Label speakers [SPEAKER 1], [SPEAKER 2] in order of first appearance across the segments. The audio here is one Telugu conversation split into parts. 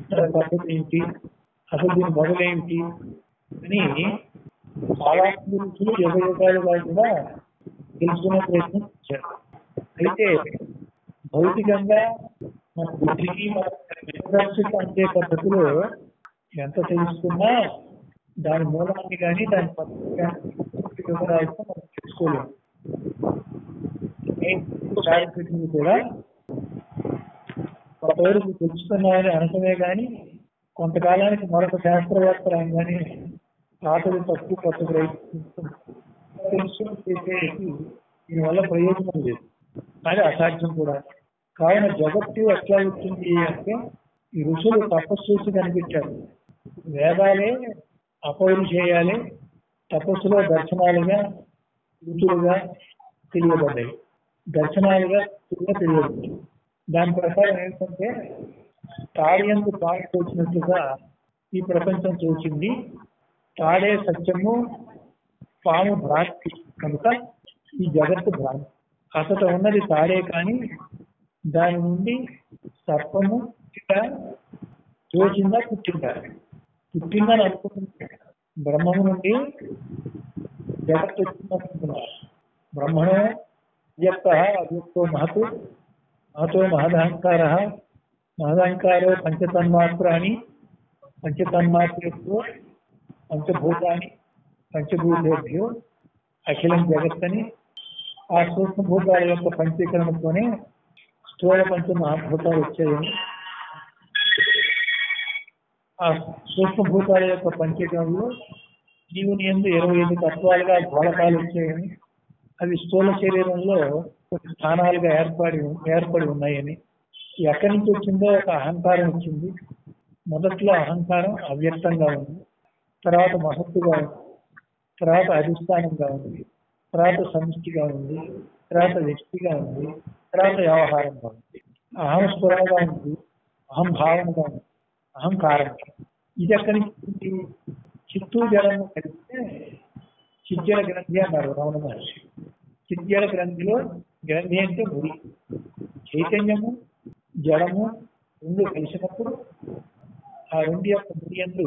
[SPEAKER 1] సృష్టి పద్ధతి ఏంటి అసలు దీని మొదలేంటి అని చాలా ఋషులు యుగ యుగాలుగా కూడా తెలుసుకునే ప్రయత్నం చేశారు అయితే భౌతికంగా మన బుద్ధికి మన విమర్శకు అందే పద్ధతిలో ఎంత తెలుసుకున్నా దాని మూలాన్ని కానీ దాని పద్ధతి కానీ పూర్తి వివరాలతో మనం తెలుసుకోలేము నేను సాధించింది కూడా కొంతవరకు తెలుసుకున్నామని అనటమే కానీ కొంతకాలానికి మరొక శాస్త్రవేత్తలు ఆయన కానీ పాతలు తప్పు కొత్త ప్రయత్నిస్తున్నారు తెలుసుకుని చేసేది దీనివల్ల ప్రయోజనం లేదు అది అసాధ్యం కూడా కావున జగత్తు ఎట్లా వచ్చింది అంటే ఈ ఋషులు తపస్సు చేసి కనిపించారు వేదాలే అపౌరు చేయాలి తపస్సులో దర్శనాలుగా ఋతులుగా తెలియబడ్డాయి దర్శనాలుగా ఋతులుగా తెలియబడ్డాయి దాని ప్రకారం ఏంటంటే తాడియందు తాడు తోచినట్లుగా ఈ ప్రపంచం తోచింది తాడే సత్యము పాము భ్రాంతి కనుక ఈ జగత్తు భ్రాంతి అసలు ఉన్నది తాడే కానీ దాని నుండి సర్పము పుట్టిందా తోచిందా పుట్టిందా పుట్టిందని అనుకుంటున్నారు బ్రహ్మము నుండి జగత్తు వచ్చిందనుకుంటున్నారు బ్రహ్మణో వ్యక్త అవ్యక్తో మహతు మహతో మహదహంకార మహదహంకారో పంచతన్మాత్రాన్ని పంచతన్మాత్రతో పంచభూతాన్ని పంచభూతేభ్యో అఖిలం జగత్తని ఆ సూక్ష్మభూతాల యొక్క పంచీకరణతోనే స్థూల పంచ మహాభూతాలు వచ్చాయని ఆ సూక్ష్మభూతాల యొక్క పంచీకరణలో జీవుని ఎందు ఇరవై ఐదు తత్వాలుగా గోళకాలు వచ్చాయని అవి స్థూల శరీరంలో కొన్ని స్థానాలుగా ఏర్పడి ఏర్పడి ఉన్నాయని ఎక్కడి నుంచి వచ్చిందో ఒక అహంకారం వచ్చింది మొదట్లో అహంకారం అవ్యక్తంగా ఉంది తర్వాత మహత్తుగా ఉంది తర్వాత అధిష్టానంగా ఉంది తర్వాత సమిష్టిగా ఉంది తర్వాత వ్యక్తిగా ఉంది తర్వాత వ్యవహారంగా ఉంది అహం స్ఫురంగా ఉంది అహం భావనగా ఉంది అహంకారం ఇది ఎక్కడి నుంచి ఉంది? చిత్తు జలము కలిపితే చిత్యల గ్రంథి అన్నారు రమణ మహర్షి చిత్యల గ్రంథిలో గ్రంథి అంటే ముడి చైతన్యము జడము రెండు కలిసినప్పుడు ఆ రెండు యొక్క ముడి ఎందు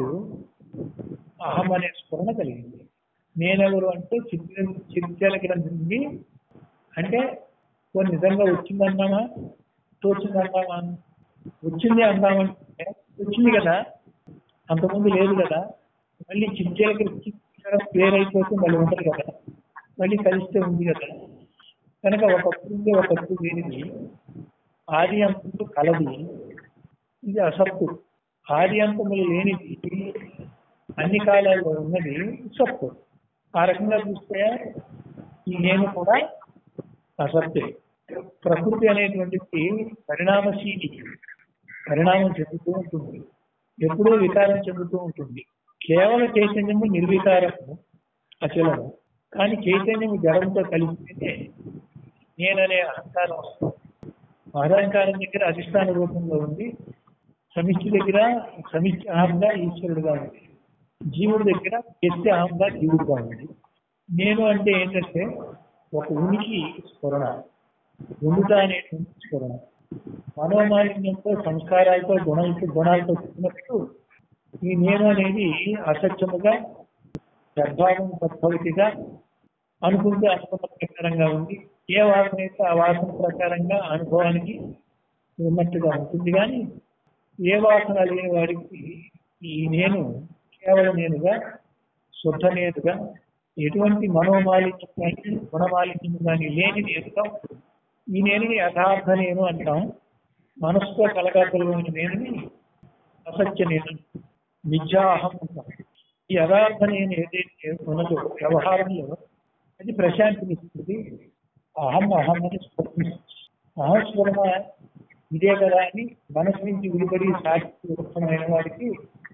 [SPEAKER 1] అహం అనే స్ఫురణ కలిగింది నేనెవరు అంటే చిత్ర చిత్యాల గ్రంథి నుండి అంటే కొన్ని నిజంగా వచ్చిందన్నామా తోచిందన్నామా వచ్చింది అందామంటే వచ్చింది కదా అంతకుముందు లేదు కదా మళ్ళీ చిత్యాలకి క్లియర్ అయిపోతే మళ్ళీ ఉంటుంది కదా మళ్ళీ కలిస్తే ఉంది కదా కనుక ఒకప్పుడు ఉంది ఒకప్పుడు లేనిది ఆది అంతము కలది ఇది అసత్తు ఆది అంతములు లేనిది అన్ని కాలాల్లో ఉన్నది సత్తు ఆ రకంగా చూస్తే ఈ నేను కూడా అసత్తే ప్రకృతి అనేటువంటిది పరిణామశీలి పరిణామం చెందుతూ ఉంటుంది ఎప్పుడూ వికారం చెందుతూ ఉంటుంది కేవల చైతన్యము నిర్వికారము అచలము కానీ చైతన్యము జడంతో కలిపితే నేననే అహంకారం వస్తుంది అహంకారం దగ్గర అధిష్టాన రూపంలో ఉంది సమిష్టి దగ్గర సమిష్టి అహంగా ఈశ్వరుడుగా ఉంది జీవుడి దగ్గర వ్యక్తి అహంగా జీవుడుగా ఉంది నేను అంటే ఏంటంటే ఒక ఉనికి స్ఫురణ ఉండుట అనేటువంటి స్ఫురణ మనోమాలిన్యంతో సంస్కారాలతో గుణాలతో గుణాలతో చెప్పినట్టు ఈ నేను అనేది అసత్యముగా సద్భావం సద్భవితిగా అనుకుంటే అనుకున్న ప్రకారంగా ఉంది ఏ వాసన అయితే ఆ వాసన ప్రకారంగా అనుభవానికి ఉన్నట్టుగా ఉంటుంది కానీ ఏ వాసన లేని వాడికి ఈ నేను కేవలం నేనుగా శుద్ధ నేనుగా ఎటువంటి మనోమాలిన్యం కానీ గుణమాలిన్యం కానీ లేని నేనుగా ఉంటుంది ఈ నేనుని యథార్థ నేను అంటాం మనసుతో కలగాకలుగున్న నేనుని అసత్య నేను మిథ్యాహం అంటాం ఈ యథార్థ నేను ఏదైతే ఉన్నదో వ్యవహారంలో అది ప్రశాంతినిస్తుంది అహం అహం అని స్ఫురణిస్తుంది అహం స్ఫురణ ఇదే కదా అని మనసు నుంచి విడిపడి సాక్షి ఉత్తమైన వాడికి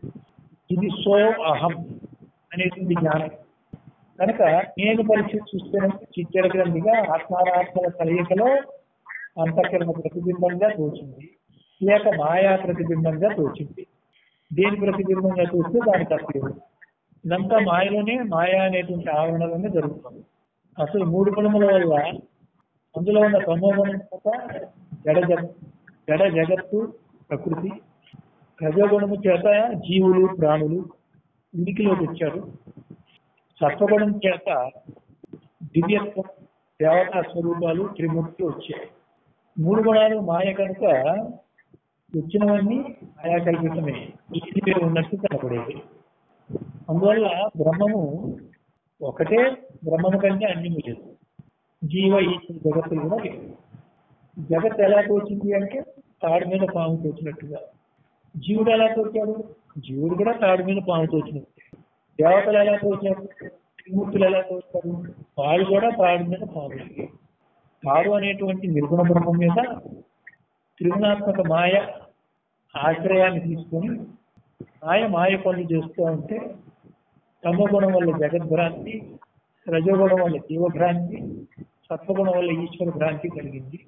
[SPEAKER 1] ఇది సో అహం అనేటువంటి జ్ఞానం కనుక నేను పరిస్థితి చూస్తున్నట్టు చిత్తర గ్రంథిగా ఆత్మారాత్మల కలయికలో అంతఃకరణ ప్రతిబింబంగా తోచింది లేక మాయా ప్రతిబింబంగా తోచింది దేని ప్రతిబింబంగా చూస్తే దాని తప్పలేదు ఇదంతా మాయలోనే మాయా అనేటువంటి ఆవరణలోనే జరుగుతుంది అసలు మూడు గుణముల వల్ల అందులో ఉన్న తమోగుణం చేత జడ జగ జడ జగత్తు ప్రకృతి రజోగుణము చేత జీవులు ప్రాణులు ఉనికిలోకి వచ్చారు సత్వగుణం చేత దివ్యత్వం దేవతా స్వరూపాలు త్రిమూర్తులు వచ్చాయి మూడు గుణాలు మాయ కనుక వచ్చినవన్నీ మాయా కల్పితమే ఇది పేరు ఉన్నట్టు కనపడేది అందువల్ల బ్రహ్మము ఒకటే బ్రహ్మము కంటే అన్యము లేదు జీవ ఈశ్వర జగత్తులు కూడా లేవు జగత్ ఎలా తోచింది అంటే తాడు మీద పాము తోచినట్టుగా జీవుడు ఎలా తోచాడు జీవుడు కూడా తాడు మీద పాము తోచినట్టు దేవతలు ఎలా తోచారు త్రిమూర్తులు ఎలా తోచారు వాళ్ళు కూడా తాడు మీద పాము తాడు అనేటువంటి నిర్గుణ బ్రహ్మం మీద త్రిగుణాత్మక మాయ ఆశ్రయాన్ని తీసుకొని మాయ మాయ పనులు చేస్తూ ఉంటే తమగుణం వల్ల జగద్భ్రాంతి రజోగుణం వల్ల జీవభ్రాంతి సత్వగుణం వల్ల ఈశ్వర భ్రాంతి కలిగింది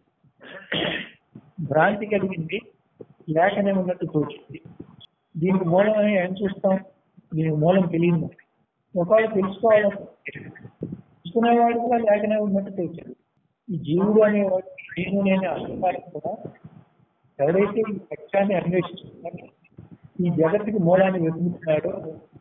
[SPEAKER 1] భ్రాంతి కలిగింది లేకనే ఉన్నట్టు తోచింది దీనికి మూలం అని ఏం చూస్తాం దీనికి మూలం తెలియదు ఒకవేళ తెలుసుకోవాలంటే తెలుసుకునేవాడు కూడా లేకనే ఉన్నట్టు తోచాడు ఈ జీవుడు అనేవాడు నేను నేను అహంకారం కూడా ఎవరైతే ఈ సత్యాన్ని అన్వేషిస్తున్నాడో ఈ జగత్తుకి మూలాన్ని వెతుకుతున్నాడో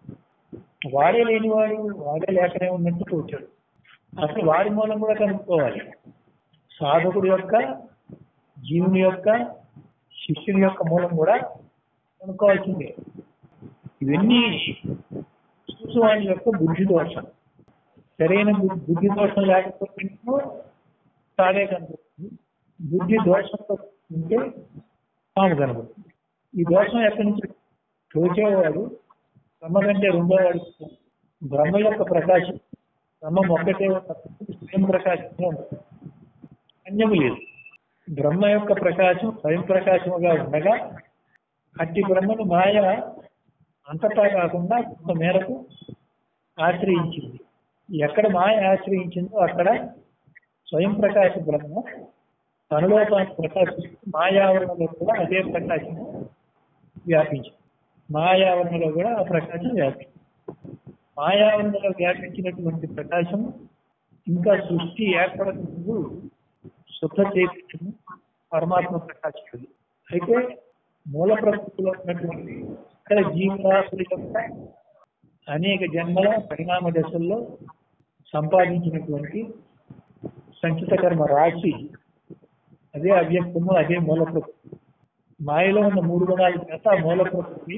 [SPEAKER 1] వాడే లేనివాడు వాడే లేకనే ఉన్నట్టు తోచాడు అసలు వాడి మూలం కూడా కనుక్కోవాలి సాధకుడు యొక్క జీవుని యొక్క శిష్యుని యొక్క మూలం కూడా కనుక్కోవాల్సిందే ఇవన్నీ చూసేవాడి యొక్క బుద్ధి దోషం సరైన బు- బుద్ధి దోషం లేకపోతే తాడే కనబడుతుంది బుద్ధి దోషంతో ఉంటే పాము కనబడుతుంది ఈ దోషం ఎక్కడి నుంచి తోచేవాడు బ్రహ్మ కంటే రెండో వాడు బ్రహ్మ యొక్క ప్రకాశం బ్రహ్మం ఒక్కటే ఉన్నప్పుడు స్వయం ప్రకాశమే ఉంటుంది అన్యము లేదు బ్రహ్మ యొక్క ప్రకాశం స్వయం ప్రకాశముగా ఉండగా అట్టి బ్రహ్మను మాయ అంతటా కాకుండా కొంత మేరకు ఆశ్రయించింది ఎక్కడ మాయ ఆశ్రయించిందో అక్కడ స్వయం ప్రకాశ బ్రహ్మ తనలో తాను ప్రకాశిస్తూ మాయావరణలో కూడా అదే ప్రకాశము వ్యాపించింది మాయావరణలో కూడా ఆ ప్రకాశం వ్యాపించింది మాయావరణలో వ్యాపించినటువంటి ప్రకాశం ఇంకా సృష్టి ఏర్పడక ముందు శుద్ధ చైతన్యము పరమాత్మ ప్రకాశిస్తుంది అయితే మూల ప్రకృతిలో ఉన్నటువంటి ఇక్కడ జీవరాశుల యొక్క అనేక జన్మల పరిణామ దశల్లో సంపాదించినటువంటి సంచిత కర్మ రాశి అదే అవ్యక్తము అదే మూల ప్రకృతి మాయలో ఉన్న మూడు గుణాల చేత ఆ మూల ప్రకృతి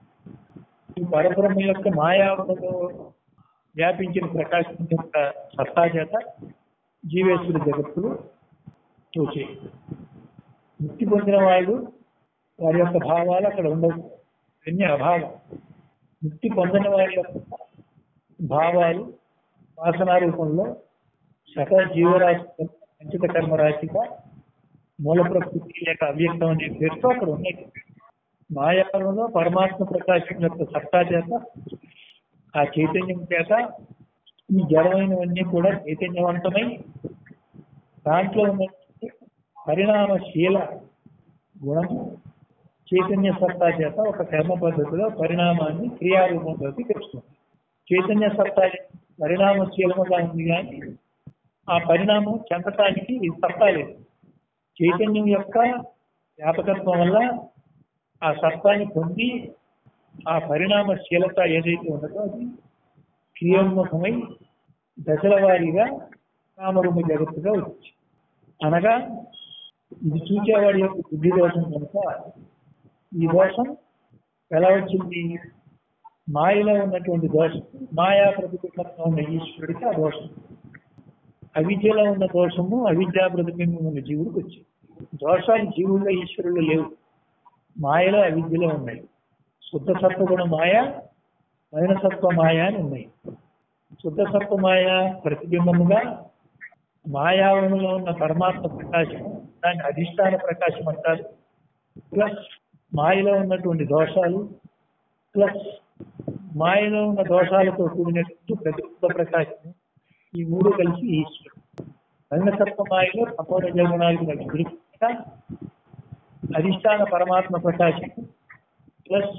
[SPEAKER 1] ఈ పరబ్రహ్మ యొక్క మాయావరణలో వ్యాపించిన ప్రకాశం యొక్క సత్తా చేత జీవేశ్వర జగత్తులు తోచే ముక్తి పొందిన వాళ్ళు వారి యొక్క భావాలు అక్కడ ఉండవు ఇవన్నీ అభావం ముక్తి పొందిన వారి యొక్క భావాలు వాసనా రూపంలో సకల జీవరాశి సంచిత కర్మ రాశిగా మూల ప్రకృతి లేక అవ్యక్తం అనే పేరుతో అక్కడ ఉన్నాయి మాయావరణలో పరమాత్మ ప్రకాశం యొక్క సత్తా చేత ఆ చైతన్యం చేత ఈ జడమైనవన్నీ కూడా చైతన్యవంతమై దాంట్లో ఉన్న పరిణామశీల గుణం చైతన్య సత్తా చేత ఒక కర్మ పద్ధతిలో పరిణామాన్ని క్రియారూపంలోకి తెస్తుంది చైతన్య సత్తా పరిణామశీలముగా ఉంది కానీ ఆ పరిణామం చెందటానికి సత్తా లేదు చైతన్యం యొక్క వ్యాపకత్వం వల్ల ఆ సత్తాన్ని పొంది ఆ పరిణామశీలత ఏదైతే ఉన్నదో అది క్రియోన్ముఖమై దశల వారీగా కామరూప జగత్తుగా వచ్చింది అనగా ఇది చూచేవాడి యొక్క బుద్ధి దోషం కనుక ఈ దోషం ఎలా వచ్చింది మాయలో ఉన్నటువంటి దోషం మాయా ప్రతిబింబంగా ఉన్న ఈశ్వరుడికి ఆ దోషం అవిద్యలో ఉన్న దోషము అవిద్యా ప్రతిబింబం ఉన్న జీవుడికి వచ్చింది దోషాలు జీవుల్లో ఈశ్వరుల్లో లేవు మాయలో అవిద్యలో ఉన్నాయి శుద్ధ సత్వగుణ మాయ మైనసత్వ మాయ అని ఉన్నాయి శుద్ధ సత్వ మాయ ప్రతిబింబముగా మాయావరణలో ఉన్న పరమాత్మ ప్రకాశం దాని అధిష్టాన ప్రకాశం అంటారు ప్లస్ మాయలో ఉన్నటువంటి దోషాలు ప్లస్ మాయలో ఉన్న దోషాలతో కూడినట్టు ప్రతిబింబ ప్రకాశం ఈ మూడు కలిసి ఈశ్వరుడు మైనసత్వ మాయలో సపోరజ గుణాలు కలిసి విడిపోగా అధిష్టాన పరమాత్మ ప్రకాశం ప్లస్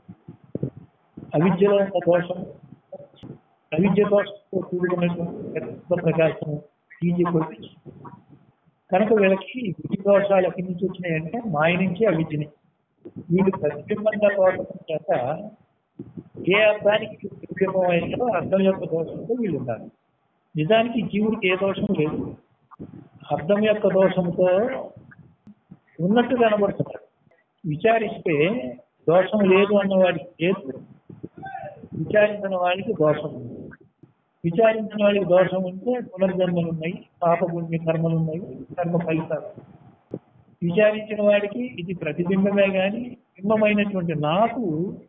[SPEAKER 1] అవిద్యలో ఉన్న దోషం అవిద్య దోషంతో కూడినటువంటి ప్రకాశం ఈజీ కొట్టి కనుక వీళ్ళకి ఈ బుద్ధి దోషాలు ఎక్కడి నుంచి వచ్చినాయంటే మాయ నుంచి అవిద్యని వీళ్ళు ప్రతిబింబంగా తోటం చేత ఏ అర్థానికి ప్రతిబింబం అయిందో అర్థం యొక్క దోషంతో వీళ్ళు ఉన్నారు నిజానికి జీవుడికి ఏ దోషం లేదు అర్థం యొక్క దోషంతో ఉన్నట్టు కనబడుతున్నారు విచారిస్తే దోషం లేదు అన్న వాడికి లేదు విచారించిన వాడికి దోషం ఉంది విచారించిన వాడికి దోషం ఉంటే పునర్జన్మలు ఉన్నాయి పాప పుణ్య కర్మలు ఉన్నాయి కర్మ ఫలితాలు విచారించిన వాడికి ఇది ప్రతిబింబమే కానీ బింబమైనటువంటి నాకు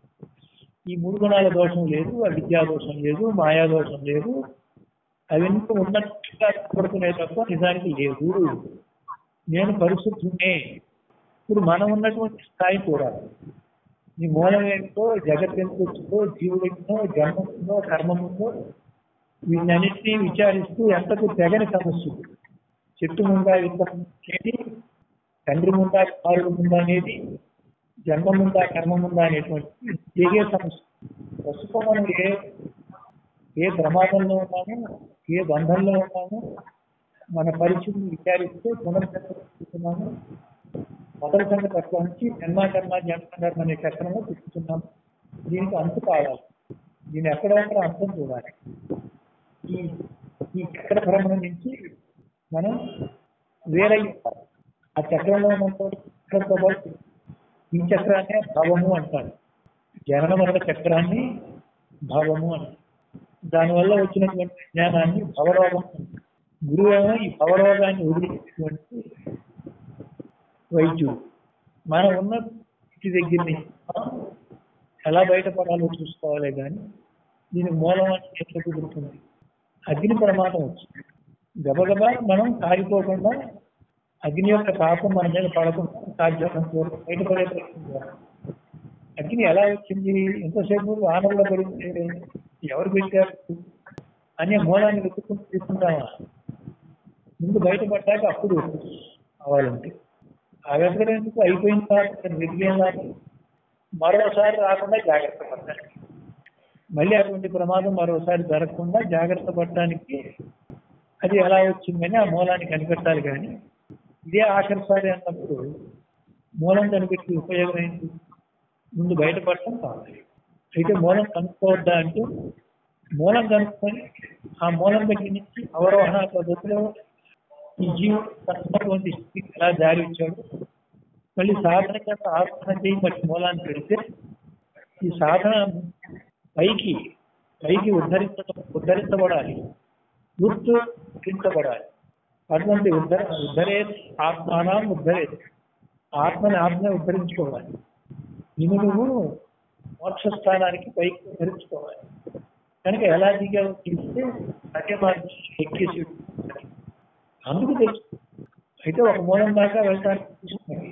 [SPEAKER 1] ఈ మూడు గుణాల దోషం లేదు ఆ విద్యా దోషం లేదు మాయా దోషం లేదు అవన్నీ ఉన్నట్టుగా కనపడుతున్నాయి తప్ప నిజానికి లేదు నేను పరిశుద్ధునే ఇప్పుడు మనం ఉన్నటువంటి స్థాయి చూడాలి నీ మూలం ఏంటో జగత్ ఎంత వచ్చిందో జీవుడు ఏంటో జన్మ ఉందో కర్మం ఉందో వీటన్నిటినీ విచారిస్తూ ఎంతకు తెగని సమస్య చెట్టు ముందా విత్తనం అనేది తండ్రి ముందా కారుడు ముందా అనేది జన్మ ముందా కర్మ ముందా అనేటువంటి తెగే సమస్య ప్రస్తుతం మనం ఏ ఏ ప్రమాదంలో ఉన్నాము ఏ బంధంలో ఉన్నాము మన పరిస్థితిని విచారిస్తే పునర్చక్రస్తున్నాము మొదటి సంగతి అట్లా నుంచి జన్మ కర్మ జన్మ కర్మ అనే చక్రంలో తిప్పుతున్నాము దీనికి అంతు కావాలి దీని ఎక్కడెక్కడ అంతం చూడాలి ఈ ఈ చక్ర భ్రమణం నుంచి మనం వేరై ఉంటాం. ఆ చక్రంలో ఉన్నంత చక్రంతో పాటు ఈ చక్రాన్నే భవము అంటారు జనన మరణ చక్రాన్ని భవము అంటారు దానివల్ల వచ్చినటువంటి జ్ఞానాన్ని భవరోగం అంటారు. గురువు ఏమో ఈ భవరోగాన్ని వదిలించినటువంటి వైద్యుడు మనం ఉన్న స్థితి దగ్గర నుంచి మనం ఎలా బయటపడాలో చూసుకోవాలి కానీ దీని మూలం అని ఎట్లా కుదురుతుంది అగ్ని ప్రమాదం వచ్చింది గబగబా మనం కారిపోకుండా అగ్ని యొక్క తాపం మన మీద పడకుండా సాధ్యం బయటపడే ప్రయత్నం చేయాలి. అగ్ని ఎలా వచ్చింది ఎంతసేపు వానల్లో పడింది ఎవరు పెట్టారు అనే మూలాన్ని వెతుక్కుంటూ తీసుకుంటామా ముందు బయటపడ్డాక అప్పుడు అవ్వాలంటే ఆ వెతకడానికి అయిపోయిన తర్వాత వెతికేయాలి మరోసారి రాకుండా జాగ్రత్త పడాలి మళ్ళీ అటువంటి ప్రమాదం మరోసారి జరగకుండా జాగ్రత్త పడటానికి అది ఎలా వచ్చిందని ఆ మూలాన్ని కనిపెట్టాలి కానీ ఇదే ఆఖరిసారి అన్నప్పుడు మూలం కనిపెట్టి ఉపయోగం ఏంటి ముందు బయటపడటం కావాలి అయితే మూలం కనుక్కోవద్దా అంటే మూలం కనుక్కొని ఆ మూలం దగ్గర నుంచి అవరోహణ పద్ధతిలో ఈ జీవుడు తనటువంటి స్థితికి ఎలా దారి ఇచ్చాడు మళ్ళీ సాధన చేత ఆత్మ చేయి మట్టి మూలాన్ని పెడితే ఈ సాధన పైకి పైకి ఉద్ధరించడం ఉద్ధరించబడాలి గుర్తు ఉద్ధరించబడాలి అటువంటి ఉద్ధర ఉద్ధరే ఆత్మానం ఉద్ధరే ఆత్మని ఆత్మ ఉద్ధరించుకోవాలి నిన్ను నువ్వు మోక్ష స్థానానికి పైకి ఉద్ధరించుకోవాలి కనుక ఎలా దిగావో తెలిస్తే అదే మార్గం ఎక్కేసి అందుకు తెలుసు అయితే ఒక మూలం దాకా వెళ్ళడానికి చూస్తున్నాం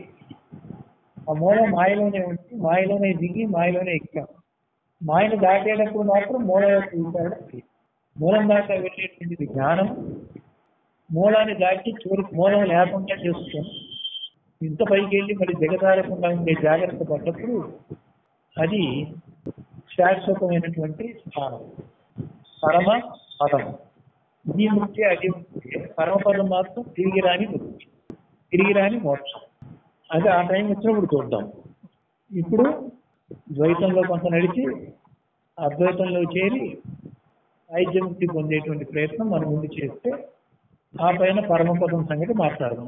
[SPEAKER 1] ఆ మూలం మాయలోనే ఉంచి మాయలోనే దిగి మాయలోనే ఎక్కాం మాయను దాటేటప్పుడు మాత్రం మూల యొక్క విచారణ తెలియదు. మూలం దాకా వెళ్ళేటువంటిది జ్ఞానం మూలాన్ని దాటి చివరికి మూలం లేకుండా చేస్తాం ఇంత పైకి వెళ్ళి మరి దిగజారకుండా ఉండే జాగ్రత్త పడ్డప్పుడు అది శాశ్వతమైనటువంటి స్థానం పరమ పదం ఇది ముఖ్య అది ముఖ్య పరమపదం మాత్రం తిరిగి రాని ముక్తి తిరిగి రాని మోక్షం అది ఆ టైం వచ్చినప్పుడు చూద్దాం ఇప్పుడు ద్వైతంలో కొంత నడిచి అద్వైతంలో చేరి ఐద్యముక్తి పొందేటువంటి ప్రయత్నం మన ముందు చేస్తే ఆ పైన పరమపదం సంగతి మాట్లాడదాం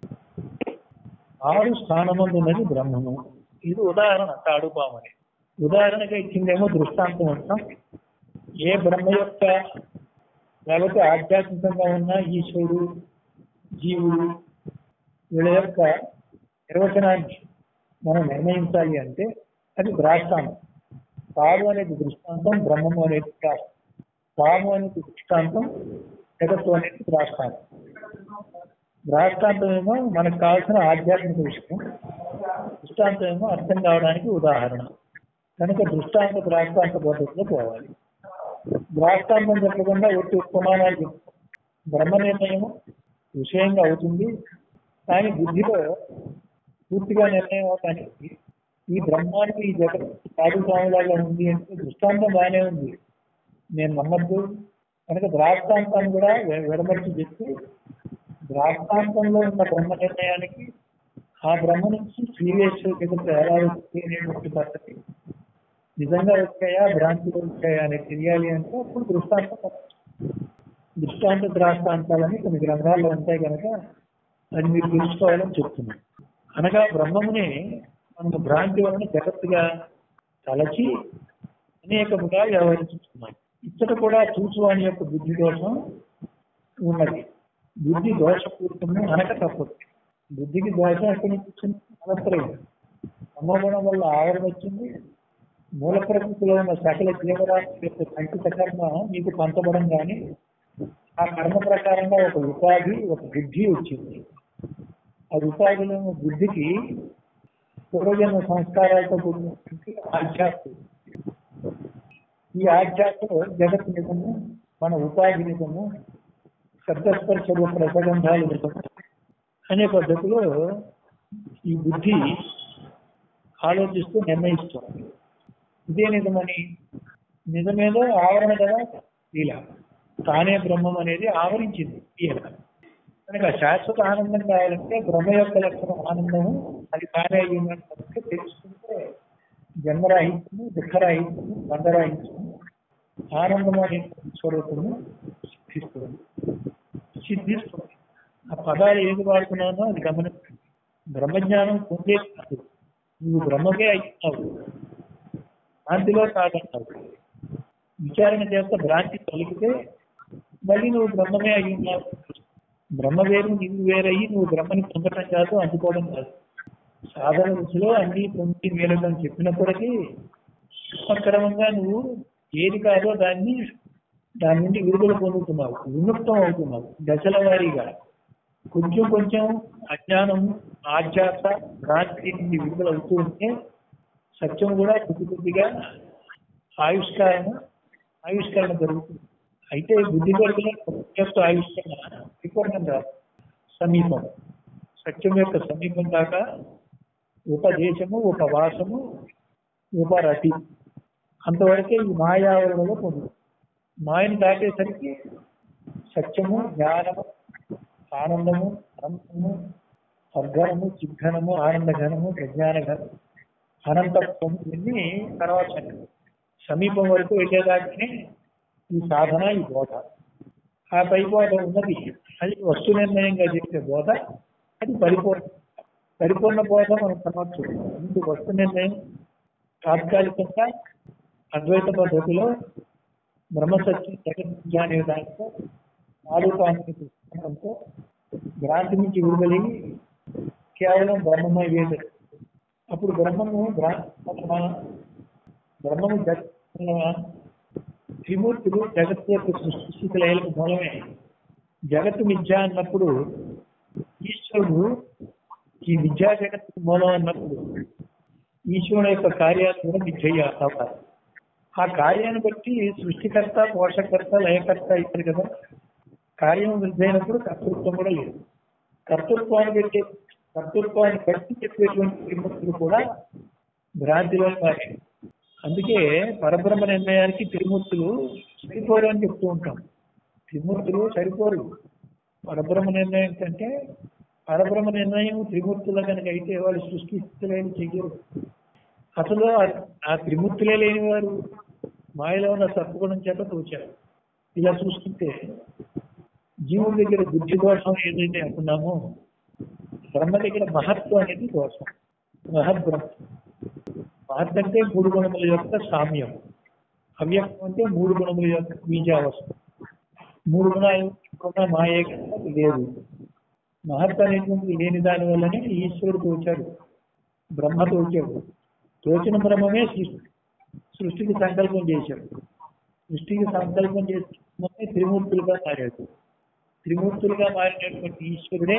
[SPEAKER 1] ఆరు స్థానమందు ఉన్నది బ్రహ్మము ఇది ఉదాహరణ తాడుపామని ఉదాహరణగా ఇచ్చిందేమో దృష్టాంతం అంటాం ఏ బ్రహ్మ యొక్క లేకపోతే ఆధ్యాత్మికంగా ఉన్న ఈశ్వరుడు జీవుడు వీళ్ళ యొక్క నిర్వచనాన్ని మనం నిర్ణయించాలి అంటే అది ద్రాష్టాంతం తాడు అనేది దృష్టాంతం బ్రహ్మము అనేది ద్రాష్టాంతం తాము అనేది దృష్టాంతం జగత్తు అనేది ద్రాష్టాంతం ద్రాష్టాంతం ఏమో మనకు కావాల్సిన ఆధ్యాత్మిక విషయం దృష్టాంతం ఏమో అర్థం కావడానికి ఉదాహరణ కనుక దృష్టాంత ద్రాష్టాంత పద్ధతిలో పోవాలి ద్రాష్టాంతం చెప్పకుండా ఒట్టి ఉపమానాలు చెప్తాం బ్రహ్మ నిర్ణయం విషయంగా అవుతుంది కానీ బుద్ధిలో పూర్తిగా నిర్ణయం అవటానికి ఈ బ్రహ్మానికి ఈ జగత్ సాధు స్వామిలాగా ఉంది అంటే దృష్టాంతం బాగానే ఉంది నేను నమ్మద్దు కనుక ద్రాష్టాంతాన్ని కూడా విడమర్చి చెప్పి ద్రాష్టాంతంలో ఉన్న బ్రహ్మ నిర్ణయానికి ఆ బ్రహ్మ నుంచి శ్రీవేశ్వరుడికి ఎలా వస్తుంది అనేటువంటి పద్ధతి నిజంగా వచ్చాయా భ్రాంతిలో వచ్చాయా అనేది తెలియాలి అంటే అప్పుడు దృష్టాంతం చెప్పచ్చు. దృష్టాంత ద్రాష్టాంతాలని కొన్ని గ్రంథాల్లో ఉంటాయి కనుక అది మీరు తెలుసుకోవాలని చెప్తున్నాను అనగా బ్రహ్మముని మనము భ్రాంతి వలన జగత్తుగా తలచి అనేకముగా వ్యవహరించుతున్నాం ఇక్కడ కూడా చూసువాని యొక్క బుద్ధి దోషం ఉన్నది బుద్ధి దోషపూరితము అనక తప్పదు బుద్ధికి దోషం ఎక్కడి నుంచి వచ్చింది అవసరం బ్రహ్మగుణం వల్ల ఆవరణ వచ్చింది మూల ప్రకృతిలో ఉన్న సకల జీవరాశి యొక్క సంచిత కర్మ మీకు పంచబడం కానీ ఆ కర్మ ప్రకారంగా ఒక ఉపాధి ఒక బుద్ధి వచ్చింది ఆ ఉపాధిలో ఉన్న బుద్ధికి పూర్వజన్మ సంస్కారాలతో కూడినటువంటి ఆధ్యాత్మిక ఈ ఆధ్యాత్మిక జగత్ నిజము మన ఉపాధి నిజము శబ్దస్పర్శ రూప రసగంధాలు నిజము అనే పద్ధతిలో ఈ బుద్ధి ఆలోచిస్తూ నిర్ణయిస్తుంది ఇదే నిజమని నిజమేదో ఆవరణ కదా ఇలా తానే బ్రహ్మం అనేది ఆవరించింది ఈయన కనుక శాశ్వత ఆనందం కావాలంటే బ్రహ్మ యొక్క లక్షణం ఆనందము అది తానే అయ్యిందంటే తెలుసుకుంటే జన్మరాహిత్యము దుఃఖరాహిత్యము బంధరాహిత్యము ఆనందము అనే స్వరూపము సిద్ధిస్తుంది సిద్ధిస్తుంది ఆ పదాలు ఏది వాడుతున్నానో అది గమనించండి బ్రహ్మజ్ఞానం పొందే కాదు నువ్వు బ్రహ్మకే అయినావు భ్రాంతిలో కాదంటావు విచారణ చేస్తే భ్రాంతి తొలగితే మళ్ళీ నువ్వు బ్రహ్మమే అయి ఉన్నావు బ్రహ్మ వేరు నీవు వేరయ్యి నువ్వు బ్రహ్మని పొందటం కాదు అందుకోవడం కాదు సాధన రుచిలో అన్ని పొంది మేలని చెప్పినప్పటికీ క్రమంగా నువ్వు ఏది కాదో దాన్ని దాని నుండి విడుదల పొందుతున్నావు విముక్తం అవుతున్నావు దశల వారీగా కొంచెం కొంచెం అజ్ఞానం ఆధ్యాత్మ భ్రాంతి నుండి విడుదల అవుతూ ఉంటే సత్యం కూడా కొద్ది కొద్దిగా ఆవిష్కరణ ఆవిష్కరణ జరుగుతుంది అయితే బుద్ధి కొరకులో యొక్క ఆవిష్కరణ విపరీతం కాదు సమీపం సత్యం యొక్క సమీపం దాకా ఉపదేశము ఉపవాసము ఉపరతి అంతవరకే ఈ మాయావరణలో పొందు మాయను దాటేసరికి సత్యము జ్ఞానము ఆనందము అనంతము సద్ఘనము చిద్ఘనము ఆనందఘనము ప్రజ్ఞానఘనము అనంతత్వం ఇవన్నీ తర్వాత సంగతి. సమీపం వరకు వెళ్ళేదాకానే ఈ సాధన ఈ బోధ ఆ పై బోధ ఉన్నది అది వస్తు నిర్ణయంగా చెప్పే బోధ అది పరిపూర్ణ పరిపూర్ణ బోధ మనం తర్వాత చూద్దాం ముందు వస్తు నిర్ణయం తాత్కాలికంగా అద్వైత పద్ధతిలో బ్రహ్మసత్యం జగత్ అనే దాంట్లో ఆలోకానికి పుస్తకంతో భ్రాంతి నుంచి విడుదలి కేవలం బ్రహ్మమై వేద అప్పుడు బ్రహ్మము భ్రా- బ్రహ్మము జగత్ త్రిమూర్తులు జగత్తు యొక్క సృష్టి స్థితి లయలకు మూలమే జగత్తు మిథ్య అన్నప్పుడు ఈశ్వరుడు ఈ విద్యా జగత్తుకు మూలం అన్నప్పుడు ఈశ్వరుడు యొక్క కార్యాలు కూడా మిథ్య అవ్వాలి ఆ కార్యాన్ని బట్టి సృష్టికర్త పోషకర్త లయకర్త అవుతారు కదా కార్యం వృద్ధి అయినప్పుడు కర్తృత్వం కూడా లేదు కర్తృత్వాన్ని పెట్టే కర్తృత్వాన్ని బట్టి చెప్పేటువంటి త్రిమూర్తులు కూడా భ్రాంతిలో మారే అందుకే పరబ్రహ్మ నిర్ణయానికి త్రిమూర్తులు సరిపోరు అని చెప్తూ ఉంటాం త్రిమూర్తులు సరిపోరు పరబ్రహ్మ నిర్ణయం కంటే పరబ్రహ్మ నిర్ణయం త్రిమూర్తుల కనుక అయితే వాళ్ళు సృష్టి స్థితిలేని చెయ్యరు అసలు ఆ- ఆ త్రిమూర్తులే లేని వారు మాయలో ఉన్న సత్వగుణం చేత తోచారు ఇలా చూసుకుంటే జీవుడి దగ్గర బుద్ధి దోషం ఏదైతే అనుకున్నామో బ్రహ్మ దగ్గర మహత్వం అనేది దోషం మహద్బ్రహ్మ మహత్ అంటే మూడు గుణముల యొక్క సామ్యం అవ్యక్తం అంటే మూడు గుణముల యొక్క బీజావస్థ మూడు గుణాలు ఉన్న మాయే కనుక లేదు మహత్ అనేటువంటి లేని దాని వల్లనే ఈశ్వరుడు తోచాడు బ్రహ్మ తోచాడు తోచిన బ్రహ్మమే సృష్టి సృష్టికి సంకల్పం చేశాడు సృష్టికి సంకల్పం చేసిన త్రిమూర్తులుగా మారాడు త్రిమూర్తులుగా మారినటువంటి ఈశ్వరుడే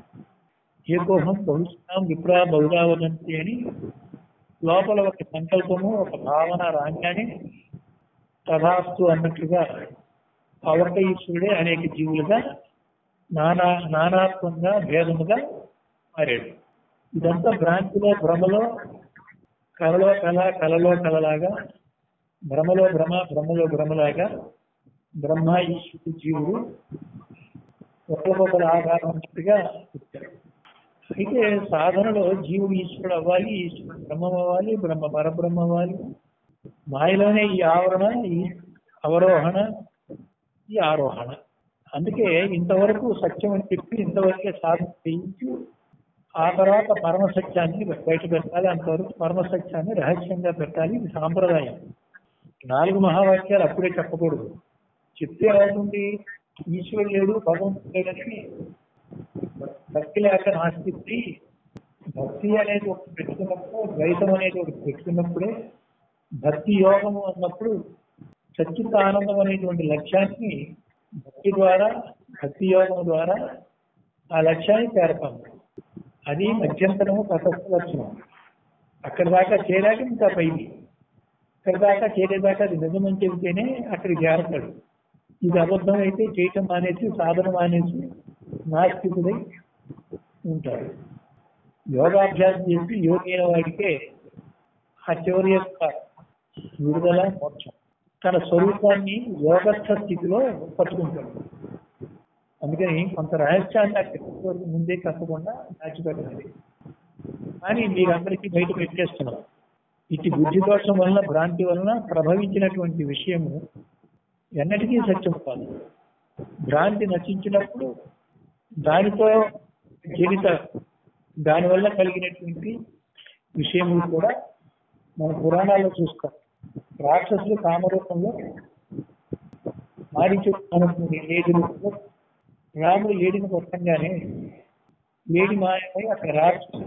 [SPEAKER 1] ఏకోహం బహుష్ణం విప్రా బహుళావదంతి అని లోపల ఒక సంకల్పము ఒక భావన రాగానే తథాస్తు అన్నట్లుగా ఆ ఒక్క ఈశ్వరుడే అనేక జీవులుగా నానా నానాత్వంగా భేదముగా మారాడు ఇదంతా భ్రాంతిలో భ్రమలో కలలో కళ కలలో కలలాగా భ్రమలో భ్రమ భ్రమలో భ్రమలాగా బ్రహ్మ ఈశ్వరుడు జీవుడు ఒక్కొక్కరు ఆధారం అన్నట్టుగా చెప్తారు అయితే సాధనలో జీవుడు ఈశ్వరుడు అవ్వాలి ఈశ్వరుడు బ్రహ్మం అవ్వాలి బ్రహ్మ పరబ్రహ్మ అవ్వాలి మాయలోనే ఈ ఆవరణ ఈ అవరోహణ ఈ ఆరోహణ అందుకే ఇంతవరకు సత్యం అని చెప్పి ఇంతవరకే సాధన చేయించి ఆ తర్వాత పరమ సత్యాన్ని బయట పెట్టాలి అంతవరకు పరమ సత్యాన్ని రహస్యంగా పెట్టాలి ఇది సాంప్రదాయం నాలుగు మహావాక్యాలు అప్పుడే చెప్పకూడదు చెప్తే అవుతుంది ఈశ్వరుడు లేడు భగవంతుడు లేడని భక్తి లేక నాస్తికి భక్తి అనేది ఒకటి పెట్టుకున్నప్పుడు ద్వైతం అనేది ఒకటి పెట్టుకున్నప్పుడే భక్తి యోగము అన్నప్పుడు సచ్చిత ఆనందం అనేటువంటి లక్ష్యాన్ని భక్తి ద్వారా భక్తి యోగం ద్వారా ఆ లక్ష్యాన్ని చేరతాం అది మధ్యంతరము తటస్థ లక్షణం అక్కడి దాకా చేరాక ఇంకా పైకి అక్కడి దాకా చేరేదాకా అది నిజమని చెబితేనే అక్కడికి చేరతాడు ఇది అబద్ధం అయితే చేయటం మానేసి సాధన మానేసి నాస్తికుడై ఉంటాడు యోగాభ్యాసం చేసి యోగి అయిన వాడికే ఆ చివరి యొక్క విడుదల మోక్షం తన స్వరూపాన్ని యోగస్థ స్థితిలో పట్టుకుంటాడు అందుకని కొంత రహస్యాన్ని ఆ చెప్పే వరకు ముందే చెప్పకుండా దాచిపెట్టాలి కానీ మీరందరికీ బయట పెట్టేస్తున్నాం ఇటు బుద్ధి దోషం వలన భ్రాంతి వలన ప్రభవించినటువంటి విషయము ఎన్నటికీ సత్యం కాదు భ్రాంతి నశించినప్పుడు దానితో జనిత దానివల్ల కలిగినటువంటి విషయములు కూడా మన పురాణాల్లో చూస్తాం రాక్షసులు కామరూపంలో మారి చెప్పుకున్నటువంటి లేడి రూపంలో రాముడు లేడిని కొట్టంగానే లేడి మాయమై అక్కడ రాక్షసులు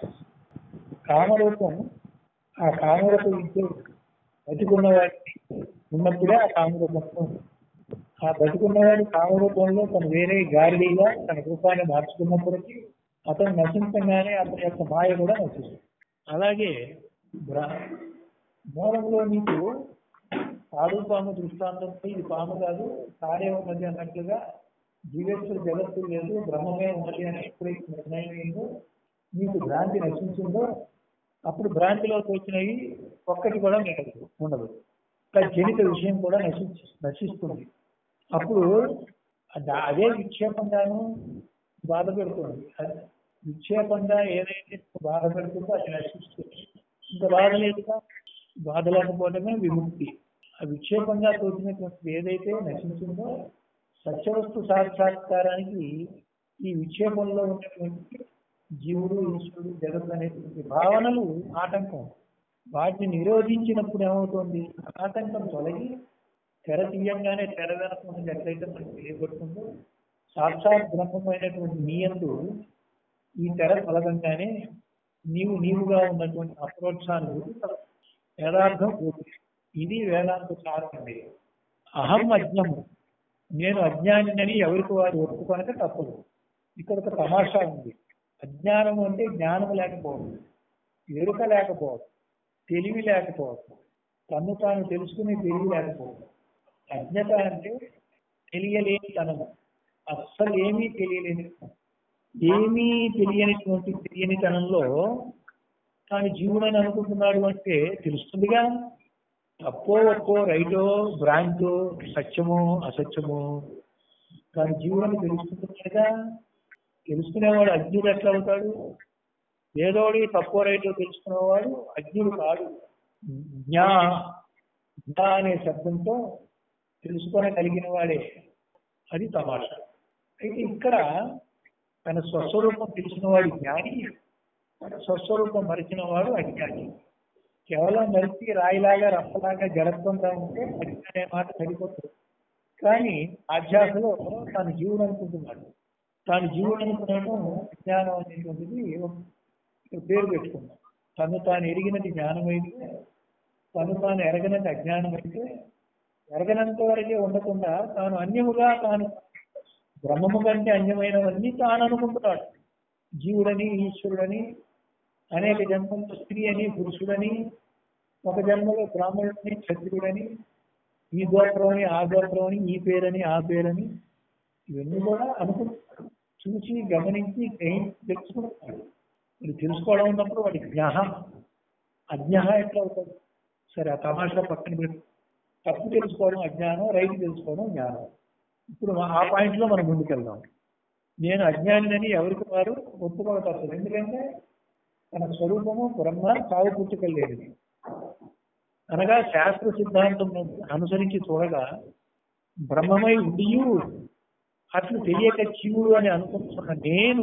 [SPEAKER 1] కామరూపం ఆ కామరూపం విద్య బతికున్న వాడిని ఉన్నప్పుడే ఆ కామరూపం ఆ బతికున్నవాడు కామరూపంలో తను వేరే గాలిగా తన రూపాన్ని మార్చుకున్నప్పటికీ అతను నశించగానే అతని యొక్క మాయ కూడా నశిస్తుంది అలాగే బ్రా- మూలంలో నీకు తాడు పాము దృష్టాంతంతో ఇది పాము కాదు తాడే ఉన్నది అన్నట్లుగా జీవేశ్వర జగత్తు లేదు బ్రహ్మమే ఉన్నది అని ఎప్పుడైతే నిర్ణయం అయిందో నీకు భ్రాంతి నశించిందో అప్పుడు భ్రాంతిలోకి వచ్చినవి ఒక్కటి కూడా మిగలదు ఉండదు ఇంకా జనిత విషయం కూడా నశించి నశిస్తుంది అప్పుడు అద- అదే విక్షేపంగాను బాధ పెడుతుంది అది విక్షేపంగా ఏదైతే బాధ పెడుతుందో అది నశిస్తుంది ఇంకా బాధ లేదుగా బాధ లేకపోవడమే విముక్తి ఆ విక్షేపంగా తోచినటువంటి ఏదైతే నశించిందో సత్యవస్తు సాక్షాత్కారానికి ఈ విక్షేపంలో ఉన్నటువంటి జీవుడు ఈశ్వరుడు జగత్ అనేటువంటి భావనలు ఆటంకం వాటిని నిరోధించినప్పుడు ఏమవుతుంది ఆటంకం తొలగి తెర తీయంగానే తెర వెనక ఉన్నది ఎట్లయితే మనకు తెలియబడుతుందో సాక్షాత్ బ్రహ్మమైనటువంటి నీయందు ఈ తెర తొలగంగానే నీవు నీవుగా ఉన్నటువంటి అప్రోక్షానుభూతి కలుగుతుంది. యథార్థం పూర్తి ఇది వేదాంత సారం అండి అహం అజ్ఞము నేను అజ్ఞానిని ఎవరికి వారు ఒప్పుకొనక తప్పదు ఇక్కడ ఒక తమాషా ఉంది అజ్ఞానం అంటే జ్ఞానం లేకపోవడం ఎరుక లేకపోవడం తెలివి లేకపోవడం తన్ను తాను తెలుసుకునే తెలివి లేకపోవడం అజ్ఞత అంటే తెలియలేని తనము అస్సలు ఏమీ తెలియలేని తనం. ఏమీ తెలియనిటువంటి తెలియని తనంలో తాను జీవుడని అనుకుంటున్నాడు అంటే తెలుస్తుందిగా తప్పో ఒక్కో రైటో భ్రాంతో సత్యమో అసత్యమో తాను జీవుడని తెలుసుకుంటున్నాడుగా తెలుసుకునేవాడు అజ్ఞుడు ఎట్లా అవుతాడు ఏదోడి తప్పో రైటో తెలుసుకునేవాడు అజ్ఞుడు కాడు జ్ఞా జ్ఞా అనే శబ్దంతో తెలుసుకోగలిగిన వాడే అది తమాషా అయితే ఇక్కడ తన స్వస్వరూపం తెలిసిన వాడు జ్ఞాని తన స్వస్వరూపం మరిచిన వాడు అజ్ఞాని కేవలం మరిచి రాయిలాగా రప్పలాగా జడత్వంగా ఉంటే అజ్ఞాని అనే మాట సరిపోతుంది కానీ అధ్యాసలో తాను జీవుడు అనుకుంటున్నాడు తాను జీవుడు అనుకున్నాడు జ్ఞానం అనేటువంటిది ఒక పేరు పెట్టుకున్నాం తను తాను ఎరిగినది జ్ఞానం అయితే తను తాను ఎరగనది అజ్ఞానం అయితే ఎరగనంత వరకే ఉండకుండా తాను అన్యముగా తాను బ్రహ్మము కంటే అన్యమైనవన్నీ తాను అనుకుంటున్నాడు జీవుడని ఈశ్వరుడని అనేక జన్మల్లో స్త్రీ అని పురుషుడని ఒక జన్మలో బ్రాహ్మణుడని క్షత్రియుడని ఈ గోత్రం అని ఆ గోత్రం అని ఈ పేరని ఆ పేరని ఇవన్నీ కూడా అనుకుంటున్నాడు చూసి గమనించి గ్రహించి తెలుసుకుంటున్నాడు ఇది తెలుసుకోవడం ఉన్నప్పుడు వాడి జ్ఞాహ అజ్ఞాహ ఎట్లా అవుతుంది సరే ఆ తమాషా పక్కన పెట్టి తప్పు తెలుసుకోవడం అజ్ఞానం రైతు తెలుసుకోవడం జ్ఞానం ఇప్పుడు ఆ పాయింట్ లో మనం ముందుకెళ్దాం నేను అజ్ఞానిని ఎవరికి వారు ఒప్పుకోగలుగుతారు ఎందుకంటే తన స్వరూపము బ్రహ్మ చావు పుట్టుక లేనిది అనగా శాస్త్ర సిద్ధాంతం అనుసరించి చూడగా బ్రహ్మమై ఉండియు అట్లు తెలియక జీవుడు అని అనుకుంటున్న నేను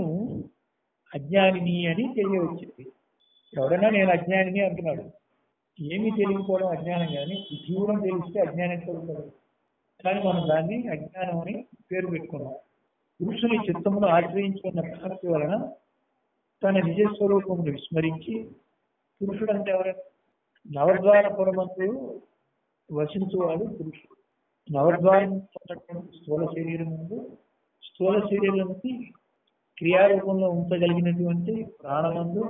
[SPEAKER 1] అజ్ఞానిని అని తెలియవచ్చింది ఎవరైనా నేను అజ్ఞానిని అంటున్నాడు ఏమీ తెలియకపోవడం అజ్ఞానం కానీ జీవుడం తెలిస్తే అజ్ఞానం కలుగుతాడు కానీ మనం దాన్ని అజ్ఞానం అని పేరు పెట్టుకున్నాం పురుషుని చిత్తమును ఆశ్రయించుకున్న భక్తి వలన తన నిజ స్వరూపమును విస్మరించి పురుషుడు అంటే ఎవరైనా నవద్వార పురమంతుడు వసించువాడు పురుషుడు నవద్వారం ఉన్నటువంటి స్థూల శరీరం ముందు స్థూల శరీరం నుంచి క్రియారూపంలో ఉంచగలిగినటువంటి ప్రాణమందు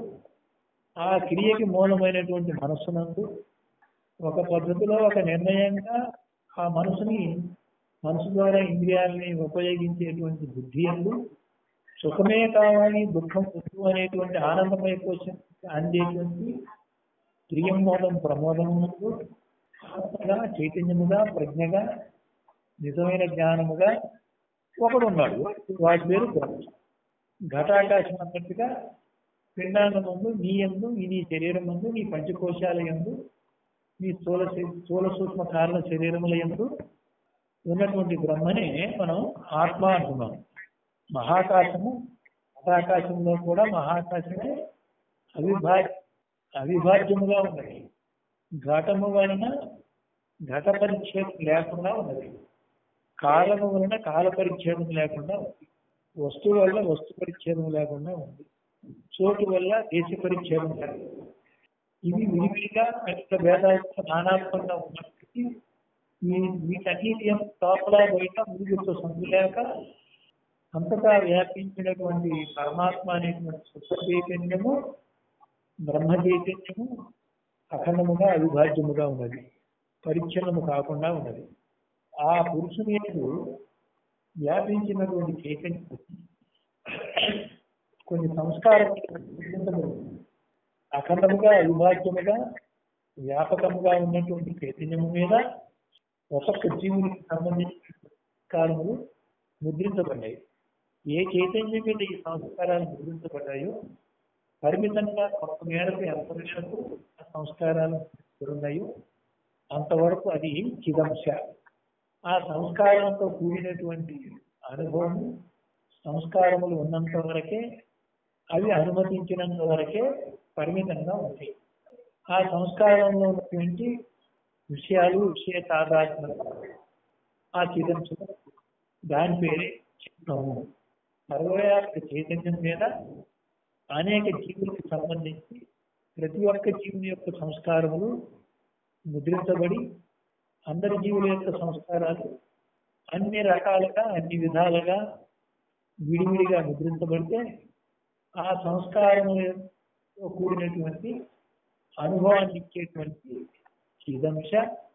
[SPEAKER 1] ఆ క్రియకి మూలమైనటువంటి మనస్సునందు ఒక పద్ధతిలో ఒక నిర్ణయంగా ఆ మనసుని మనసు ద్వారా ఇంద్రియాలని ఉపయోగించేటువంటి బుద్ధి అందు సుఖమే కావాలి దుఃఖం వద్దు అనేటువంటి ఆనందమయ కోసం అందేటువంటి ప్రియం మూలం ప్రమోదమునందు ఆత్మగా చైతన్యముగా ప్రజ్ఞగా నిజమైన జ్ఞానముగా ఒకడు ఉన్నాడు వాడి పేరు బ్రహ్మ ఘటాకాశం అన్నట్టుగా పిండాంగ ముందు నీ ఎందు ఈ నీ శరీరం ముందు నీ పంచకోశాల ఎందు నీ స్థూల శరీ- స్థూల సూక్ష్మ కారణ శరీరముల ఎందు ఉన్నటువంటి బ్రహ్మనే మనం ఆత్మ అంటున్నాం మహాకాశము ఘటాకాశంలో కూడా మహాకాశమే అవిభాజ్య అవిభాజ్యముగా ఉన్నది ఘటము వలన ఘట పరిచ్ఛేదం లేకుండా ఉన్నది కాలము వలన కాల పరిచ్ఛేదం లేకుండా ఉంది వస్తువు వల్ల వస్తు పరిచ్ఛేదం లేకుండా ఉంది చోటు వల్ల దేశ పరిచ్ఛేదం లేకుండా ఇవి విడివిడిగా అనేక భేదాలతో నానాత్మంగా ఉన్నప్పటికీ ఈ వీటన్నిటి లోపల బయట మురుగుతో సందు లేక అంతటా వ్యాపించినటువంటి పరమాత్మ అనేటువంటి శుద్ధ చైతన్యము బ్రహ్మ చైతన్యము అఖండముగా అవిభాజ్యముగా ఉన్నది పరిచ్ఛిన్నము కాకుండా ఉన్నది ఆ పురుషుని యందు వ్యాపించినటువంటి చైతన్యం కొన్ని సంస్కారం అఖండముగా అవిభాజ్యముగా వ్యాపకముగా ఉన్నటువంటి చైతన్యము మీద ఒక్కొక్క జీవునికి సంబంధించిన సంస్కారములు ముద్రించబడ్డాయి ఏ చైతన్యం మీద ఈ సంస్కారాలు ముద్రించబడ్డాయో పరిమితంగా కొంత మేరకు ఎంత మేరకు ఆ సంస్కారాలు ఉన్నాయో అంతవరకు అది చిదంశ ఆ సంస్కారంతో కూడినటువంటి అనుభవం సంస్కారములు ఉన్నంత వరకే అవి అనుమతించినంత వరకే పరిమితంగా ఉంటాయి ఆ సంస్కారంలో ఉన్నటువంటి విషయాలు విషయ తాదాత్మ్యత ఆ చిదంశం దాని పేరే చిత్తము సర్వవ్యాప్త చైతన్యం మీద అనేక జీవులకు సంబంధించి ప్రతి ఒక్క జీవుని యొక్క సంస్కారములు ముద్రించబడి అందరి జీవుల యొక్క సంస్కారాలు అన్ని రకాలుగా అన్ని విధాలుగా విడివిడిగా ముద్రించబడితే ఆ సంస్కారములతో కూడినటువంటి అనుభవాన్ని ఇచ్చేటువంటి చిదంశ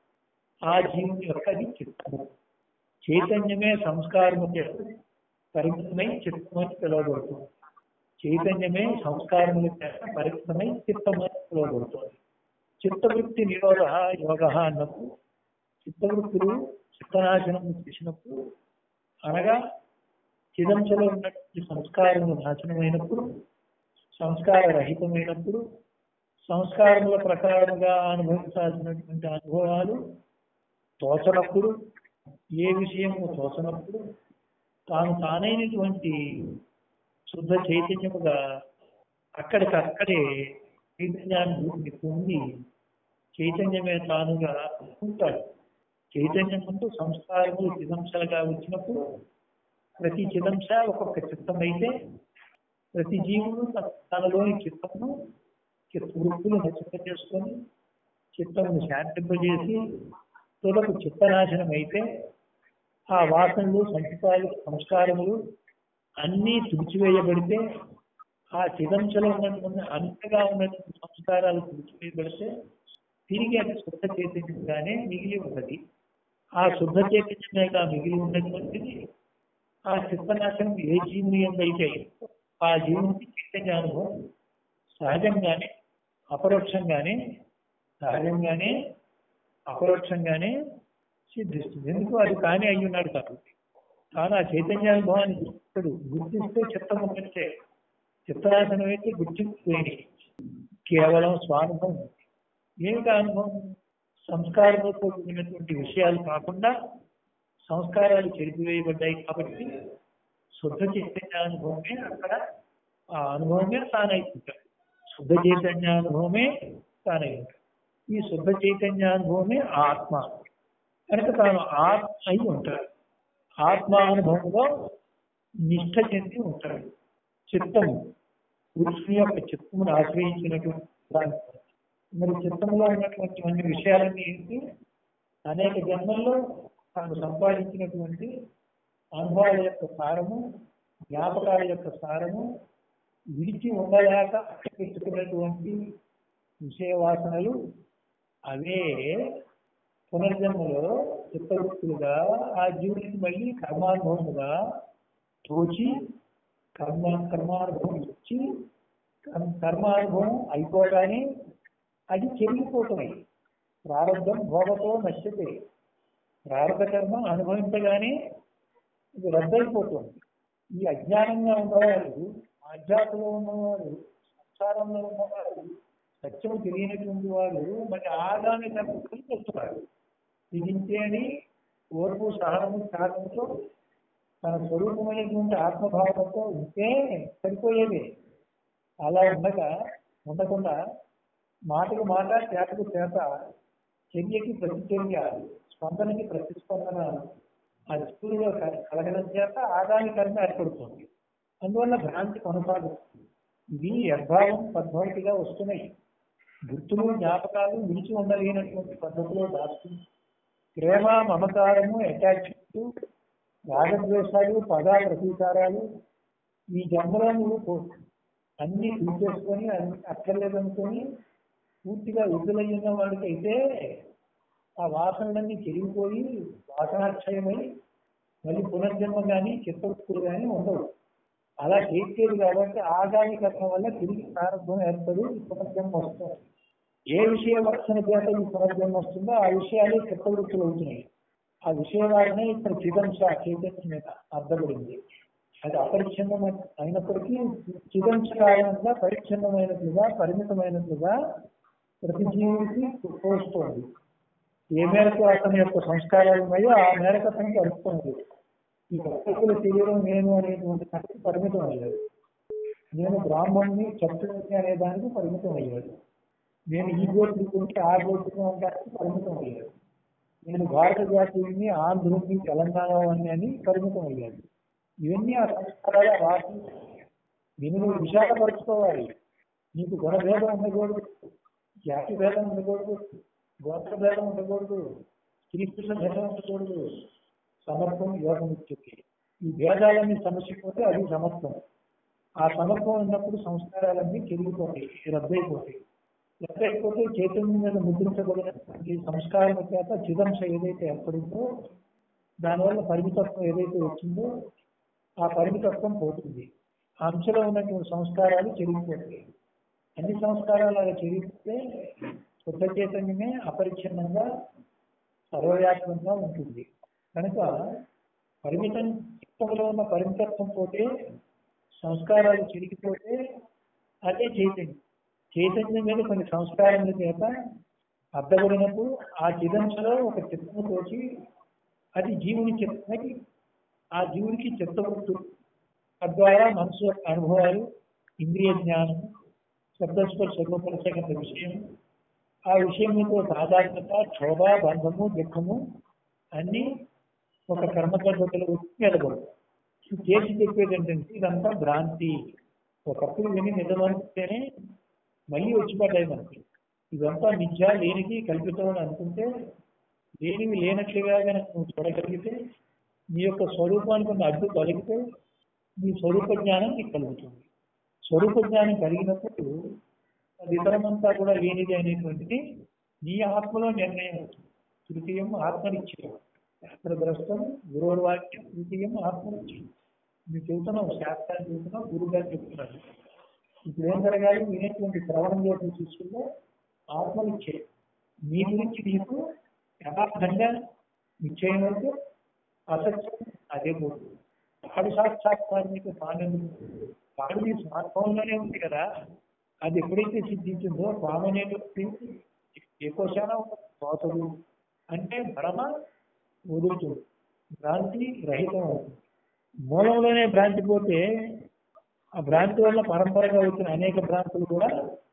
[SPEAKER 1] ఆ జీవుని యొక్క అది చిత్తము చైతన్యమే సంస్కారము చేత పరిమితమై చిత్తమని పిలువబడుతుంది చైతన్యమే సంస్కారముల చేత పరిమితమై చిత్తమని పిలువబడుతుంది చిత్తవృత్తి నిరోధ యోగ అన్నప్పుడు చిత్తవృత్తులు చిత్తనాశనం చేసినప్పుడు అనగా చిదంశలో ఉన్నటువంటి సంస్కారములు నాశనమైనప్పుడు సంస్కార రహితమైనప్పుడు సంస్కారముల ప్రకారముగా అనుభవించాల్సినటువంటి అనుభవాలు తోచనప్పుడు ఏ విషయము తోచనప్పుడు తాను తానైనటువంటి శుద్ధ చైతన్యముగా అక్కడికక్కడే చైతన్యాన్ని పొంది చైతన్యమే తానుగా ఉంటాడు చైతన్యం ముందు సంస్కారములు చిదంశాలుగా వచ్చినప్పుడు ప్రతి చిదంశ ఒక్కొక్క చిత్తం అయితే ప్రతి జీవుడు తన- తనలోని చిత్తమును చిత్త వృత్తులు హెచ్చరిక చేసుకొని చిత్తమును శాంతింపజేసి తులకు చిత్తనాశనం అయితే ఆ వాసనలు సంచితాలు సంస్కారములు అన్నీ తుడిచివేయబడితే ఆ చిదంశలో ఉన్నటువంటి అంతగా ఉన్నటువంటి సంస్కారాలు తుడిచివేయబడితే తిరిగి అది శుద్ధ చైతన్యంగానే మిగిలి ఉన్నది ఆ శుద్ధ చైతన్యమేగా మిగిలి ఉన్నటువంటిది ఆ చిత్తనాశనం ఏ జీవుని ఎందైతే ఆ జీవునికి చైతన్య అనుభవం సహజంగానే అపరోక్షంగానే సహజంగానే అపరోక్షంగానే సిద్ధిస్తుంది ఎందుకు అది కానీ అయి ఉన్నాడు కాబట్టి తాను ఆ చైతన్యానుభవాన్ని గుర్తిస్తాడు గుర్తిస్తే చిత్తం ఒకటే చిత్తరాశనం అయితే గుర్తింపులేని కేవలం స్వానుభవం ఏమిటి అనుభవం సంస్కారంతో కూడినటువంటి విషయాలు కాకుండా సంస్కారాలు చెరిపివేయబడ్డాయి కాబట్టి శుద్ధ చైతన్యానుభవమే అక్కడ ఆ అనుభవమే తానైతుంటాడు శుద్ధ చైతన్యానుభవమే తానైతుంటాడు ఈ శుద్ధ చైతన్యానుభవమే ఆత్మ కనుక తాను ఆత్మ అయి ఉంటాడు ఆత్మానుభవంలో నిష్ఠ చెంది ఉంటాడు చిత్తము పురుషుని యొక్క చిత్తమును ఆశ్రయించినటువంటి దాని మరి చిత్తంలో ఉన్నటువంటి అన్ని విషయాలన్నీ ఏంటి అనేక జన్మల్లో తాను సంపాదించినటువంటి అనుభవాల యొక్క సారము జ్ఞాపకాల యొక్క సారము విడిచి ఉండలేక పెట్టుకున్నటువంటి విషయ వాసనలు అవే పునర్జన్మలో చిత్తవృత్తులుగా ఆ జీవునికి మళ్ళీ కర్మానుభవముగా తోచి కర్మ కర్మానుభవం ఇచ్చి కర్మ- కర్మానుభవం అయిపోగానే అది చెరిగిపోతున్నాయి ప్రారంభం భోగతో నచ్చితే ప్రారంభ కర్మ అనుభవించగానే ఇది రద్దయిపోతుంది ఈ అజ్ఞానంగా ఉన్నవారు ఆధ్యాత్మలో ఉన్నవారు సంసారంలో ఉన్నవారు సత్యం తెలియనటువంటి వారు మరి ఆగామి కర్మకులు చేస్తున్నారు విధించేది ఓర్పు సహనము త్యాగంతో తన స్వరూపమైనటువంటి ఆత్మభావంతో ఉంటే సరిపోయేది అలా ఉండగా ఉండకుండా మాటకు మాట చేతకు చేత చర్యకి ప్రతిచర్య స్పందనకి ప్రతిస్పందన ఆ జీవులో క- కలగడం చేత ఆగామి కర్మ ఏర్పడుతుంది అందువల్ల భ్రాంతి కొనసాగుతుంది ఇవి యద్భావం పద్ధతిగా వస్తున్నాయి గుర్తులు జ్ఞాపకాలు విడిచి ఉండలేనటువంటి పద్ధతిలో దాస్తుంది ప్రేమ మమకారము అటాచ్మెంట్ రాగద్వేషాలు పద ప్రతీకారాలు ఈ జన్మలో నువ్వు పో- అన్ని తీసేసుకొని అన్ని అక్కర్లేదనుకొని పూర్తిగా విడుదలయ్యున్న వాడికైతే ఆ వాసనలన్నీ చెరిగిపోయి వాసనాక్షయమై మళ్ళీ పునర్జన్మ కానీ చిత్తవృత్తులు కానీ ఉండవు అలా చేసేది కాబట్టి ఆగామి కర్మ వల్ల తిరిగి ప్రారంభం ఏర్పడి ఈ పునర్జన్మ వస్తుంది ఏ విషయ వర్షణ చేత ఈ పునర్జన్మ వస్తుందో ఆ విషయాలే చిత్తవృత్తులు అవుతున్నాయి ఆ విషయవాడనే ఇక్కడ చిదంశ చైతన్యం మీద అర్థపడింది అది అపరిచ్ఛిన్నం అయినప్పటికీ చిదంశ కారణంగా పరిచ్ఛిన్నమైనట్లుగా పరిమితమైనట్లుగా ప్రతి జీవికి తోస్తోంది ఏ మేరకు అతని యొక్క సంస్కారాలు ఉన్నాయో ఆ మేరకు అతనికి అడుగుతుంది ఈ ప్రకృతుల శరీరం నేను అనేటువంటి దానికి పరిమితం అయ్యాడు నేను బ్రాహ్మణ్ణి క్షత్రుని అనే దానికి పరిమితం అయ్యాడు నేను ఈ గోత్రికుంటే ఆ గోత్రికం అనడానికి పరిమితం అయ్యాడు నేను భారత జాతీయుని ఆంధ్రుని తెలంగాణ వాడిని అని పరిమితం అయ్యాడు ఇవన్నీ ఆ సంస్కారాల వాటి దీన్ని నువ్వు విశాఖపరచుకోవాలి నీకు గుణభేదం ఉండకూడదు జాతి భేదం ఉండకూడదు గోత్ర భేదం ఉండకూడదు స్త్రీ పురుష భేదం ఉండకూడదు సమర్థం యోగం ఇచ్చేది ఈ భేదాలన్నీ సమస్యపోతే అది సమర్థం ఆ సమర్థం ఉన్నప్పుడు సంస్కారాలన్నీ చెరిగిపోతాయి రద్దయిపోతాయి రద్దయిపోతే చైతన్యం మీద ముద్రించబడిన ఈ సంస్కారం చేత చిదంశ ఏదైతే ఏర్పడిందో దానివల్ల పరిమితత్వం ఏదైతే వచ్చిందో ఆ పరిమితత్వం పోతుంది ఆ అంశలో ఉన్నటువంటి సంస్కారాలు చెరిగిపోతాయి అన్ని సంస్కారాలు అలా చెరిగిపోతే శుద్ధ చైతన్యమే అపరిచ్ఛిన్నంగా సర్వవ్యాప్తంగా ఉంటుంది కనుక పరిమితం చిత్తంలో ఉన్న పరిమితత్వం పోతే సంస్కారాలు చిరిగిపోతే అదే చైతన్యం చైతన్యం మీద కొన్ని సంస్కారముల చేత అద్దబడినప్పుడు ఆ చిదంశలో ఒక చిత్తము తోచి అది జీవుని చిత్తమై ఆ జీవునికి చిత్తవృత్తు తద్వారా మనసు యొక్క అనుభవాలు ఇంద్రియ జ్ఞానం శబ్దస్పర్శ రూపరసగత విషయం ఆ విషయంతో సాధారణత క్షోభ బంధము దుఃఖము అన్ని ఒక కర్మ పద్ధతిలో వచ్చి నిలబడు చేసి చెప్పేది ఏంటంటే ఇదంతా భ్రాంతి ఒకప్పుడు విని నిజమనిస్తేనే మళ్ళీ వచ్చి పడ్డాయి మనకి ఇదంతా మిథ్య లేనిది కల్పితం అని అనుకుంటే లేనివి లేనట్లుగా కనుక నువ్వు చూడగలిగితే నీ యొక్క స్వరూపానికి ఉన్న అడ్డు తొలగితే నీ స్వరూప జ్ఞానం నీకు కలుగుతుంది స్వరూప జ్ఞానం కలిగినప్పుడు అది ఇతరమంతా కూడా లేనిది అనేటువంటిది నీ ఆత్మలో నిర్ణయం అవుతుంది తృతీయం ఆత్మనిశ్చయం శాస్త్రగ్రస్తం గురువాక్యం తృతీయం ఆత్మనిశ్చయం మీరు చెబుతున్నావు శాస్త్రాన్ని చెబుతున్నావు గురువు గారు చెప్తున్నారు ఇప్పుడు ఏం జరగాలి వినేటువంటి శ్రవణం చేసి చూసుకుంటే ఆత్మనిశ్చయం నీ గురించి నీకు యథార్థంగా నిశ్చయం అయితే అసత్యం అదే పోతుంది వాడు సాక్షాత్కారానికి తానెందుకు వాడు నీ స్మార్ట్ ఫోన్లోనే ఉంది కదా అది ఎప్పుడైతే సిద్ధించిందో తాను అనేటువంటి ఏకోశాన పోతడు అంటే భ్రమ వదులుతుంది భ్రాంతి రహితం అవుతుంది మూలంలోనే భ్రాంతి పోతే ఆ భ్రాంతి వల్ల పరంపరగా వచ్చిన అనేక భ్రాంతులు కూడా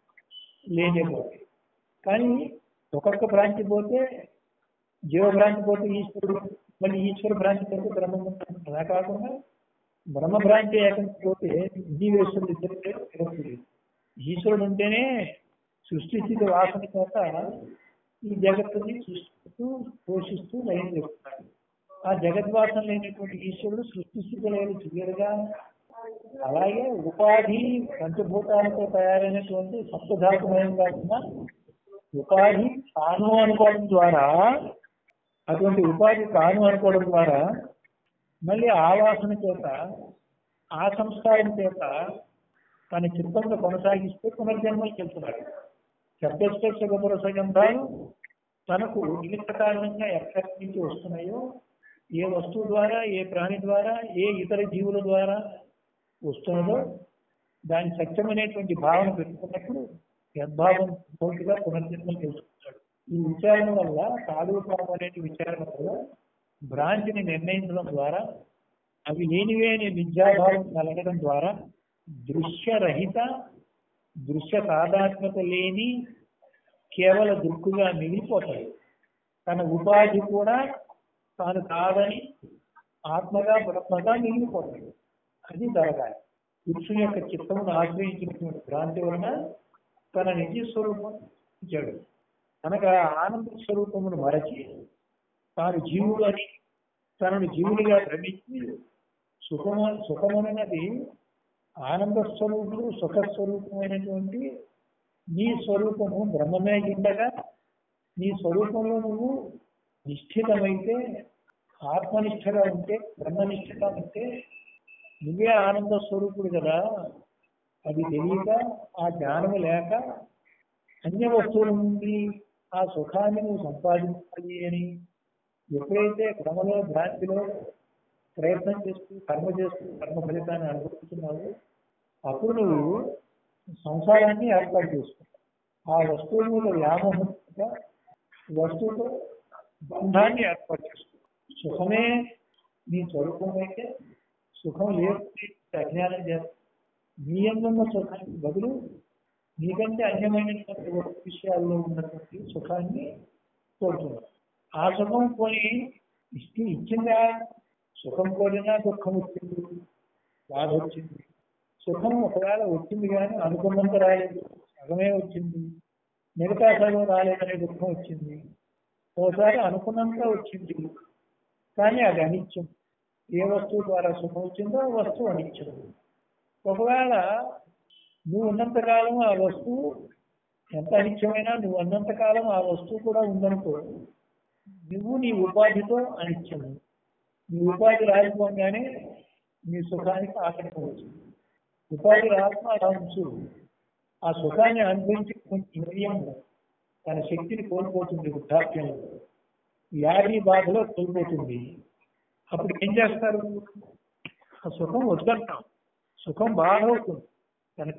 [SPEAKER 1] లేనిపోతాయి కానీ ఒక్కొక్క భ్రాంతి పోతే జీవభ్రాంతి పోతే ఈశ్వరుడు మళ్ళీ ఈశ్వర భ్రాంతి పోతే బ్రహ్మ అలా కాకుండా బ్రహ్మ భ్రాంతి ఏకంగా పోతే జీవేశ్వరుడు ఇద్దరికే విరక్తి లేదు ఈశ్వరుడు ఉంటేనే సృష్టి స్థితి వాసన చేత ఈ జగత్తుని సృష్టిస్తూ పోషిస్తూ లయం చేస్తున్నాడు ఆ జగద్వాసన లేనటువంటి ఈశ్వరుడు సృష్టి స్థితి లేని క్లియర్గా అలాగే ఉపాధి పంచభూతాలతో తయారైనటువంటి సప్తధాతుమయం కాకుండా ఉపాధి తాను అనుకోవడం ద్వారా అటువంటి ఉపాధి తాను అనుకోవడం ద్వారా మళ్ళీ ఆవాసన చేత ఆ సంస్కారం చేత తన చిత్తంలో కొనసాగిస్తే పునర్జన్మకి వెళ్తున్నాడు శబ్దస్పర్శ గమరసగంధాలు తనకు నిమిత్త కారణంగా ఎక్కడి నుంచి వస్తున్నాయో ఏ వస్తువు ద్వారా ఏ ప్రాణి ద్వారా ఏ ఇతర జీవుల ద్వారా వస్తున్నదో దాని సత్యమనేటువంటి భావన పెట్టుకున్నప్పుడు యద్భావం పూర్తిగా పునర్జన్మం తెలుసుకుంటాడు ఈ విచారణ వల్ల సాధువుపాపం అనే విచారణ వల్ల భ్రాంతిని నిర్ణయించడం ద్వారా అవి లేనివే అనే విద్యాభావం కలగడం ద్వారా దృశ్యరహిత దృశ్య సాధాత్మత లేని కేవల దృక్కుగా మిగిలిపోతాడు తన ఉపాధి కూడా తాను కాదని ఆత్మగా బ్రహ్మగా మిగిలిపోతాడు అది జరగాలి పురుషుని యొక్క చిత్తమును ఆశ్రయించినటువంటి భ్రాంతి వలన తన నిజ స్వరూపం ఇచ్చాడు కనుక ఆనంద స్వరూపమును మరచి తాను జీవుడు అని తనను జీవుడిగా భ్రమించి సుఖము సుఖమునది ఆనంద స్వరూపుడు సుఖ స్వరూపమైనటువంటి నీ స్వరూపము బ్రహ్మమే ఉండగా నీ స్వరూపంలో నువ్వు నిశ్చితమైతే ఆత్మనిష్టగా ఉంటే బ్రహ్మనిష్టగా ఉంటే నువ్వే ఆనంద స్వరూపుడు కదా అది తెలియక ఆ జ్ఞానము లేక అన్య వస్తువుల నుండి ఆ సుఖాన్ని నువ్వు సంపాదించాలి అని ఎప్పుడైతే క్రమలో భ్రాంతిలో ప్రయత్నం చేస్తూ కర్మ చేస్తూ కర్మ ఫలితాన్ని అనుభవిస్తున్నావు అప్పుడు నువ్వు సంసారాన్ని ఏర్పాటు చేసుకుంటావు ఆ వస్తువు మీద వ్యామోహంగా వస్తువుతో బంధాన్ని ఏర్పాటు చేసుకుంటావు సుఖమే నీ స్వరూపం అయితే సుఖం లేకపోతే అజ్ఞానం చేస్తావు నీ అందున్న సుఖానికి బదులు నీకంటే అన్యమైనటువంటి వస్తు విషయాల్లో ఉన్నటువంటి సుఖాన్ని కోరుతున్నావు ఆ సుఖం పోయి ఇష్టి ఇచ్చిందా సుఖం కోరినా దుఃఖం వచ్చింది బాధ వచ్చింది సుఖం ఒకవేళ వచ్చింది కానీ అనుకున్నంత రాలేదు సగమే వచ్చింది మిగతా సగం రాలేదనే దుఃఖం వచ్చింది ఒకసారి అనుకున్నంత వచ్చింది కానీ అది అనిత్యం ఏ వస్తువు ద్వారా సుఖం వచ్చిందో ఆ వస్తువు అనిత్యం ఒకవేళ నువ్వు ఉన్నంతకాలం ఆ వస్తువు ఎంత అనిత్యమైనా నువ్వు ఉన్నంతకాలం ఆ వస్తువు కూడా ఉందనుకో నువ్వు నీ ఉపాధితో అనిత్యము నీ ఉపాధి రాలిపోగానే నీ సుఖానికి ఆటంకం వచ్చింది ఉపాధి రాకుండా అలా ఉంచు ఆ సుఖాన్ని అనుభవించే ఇంద్రియం తన శక్తిని కోల్పోతుంది వృద్ధాప్యంలో వ్యాధి బాధలో కోల్పోతుంది అప్పుడు ఏం చేస్తారు ఆ సుఖం వద్దంటాం సుఖం బాగా అవుతుంది కనుక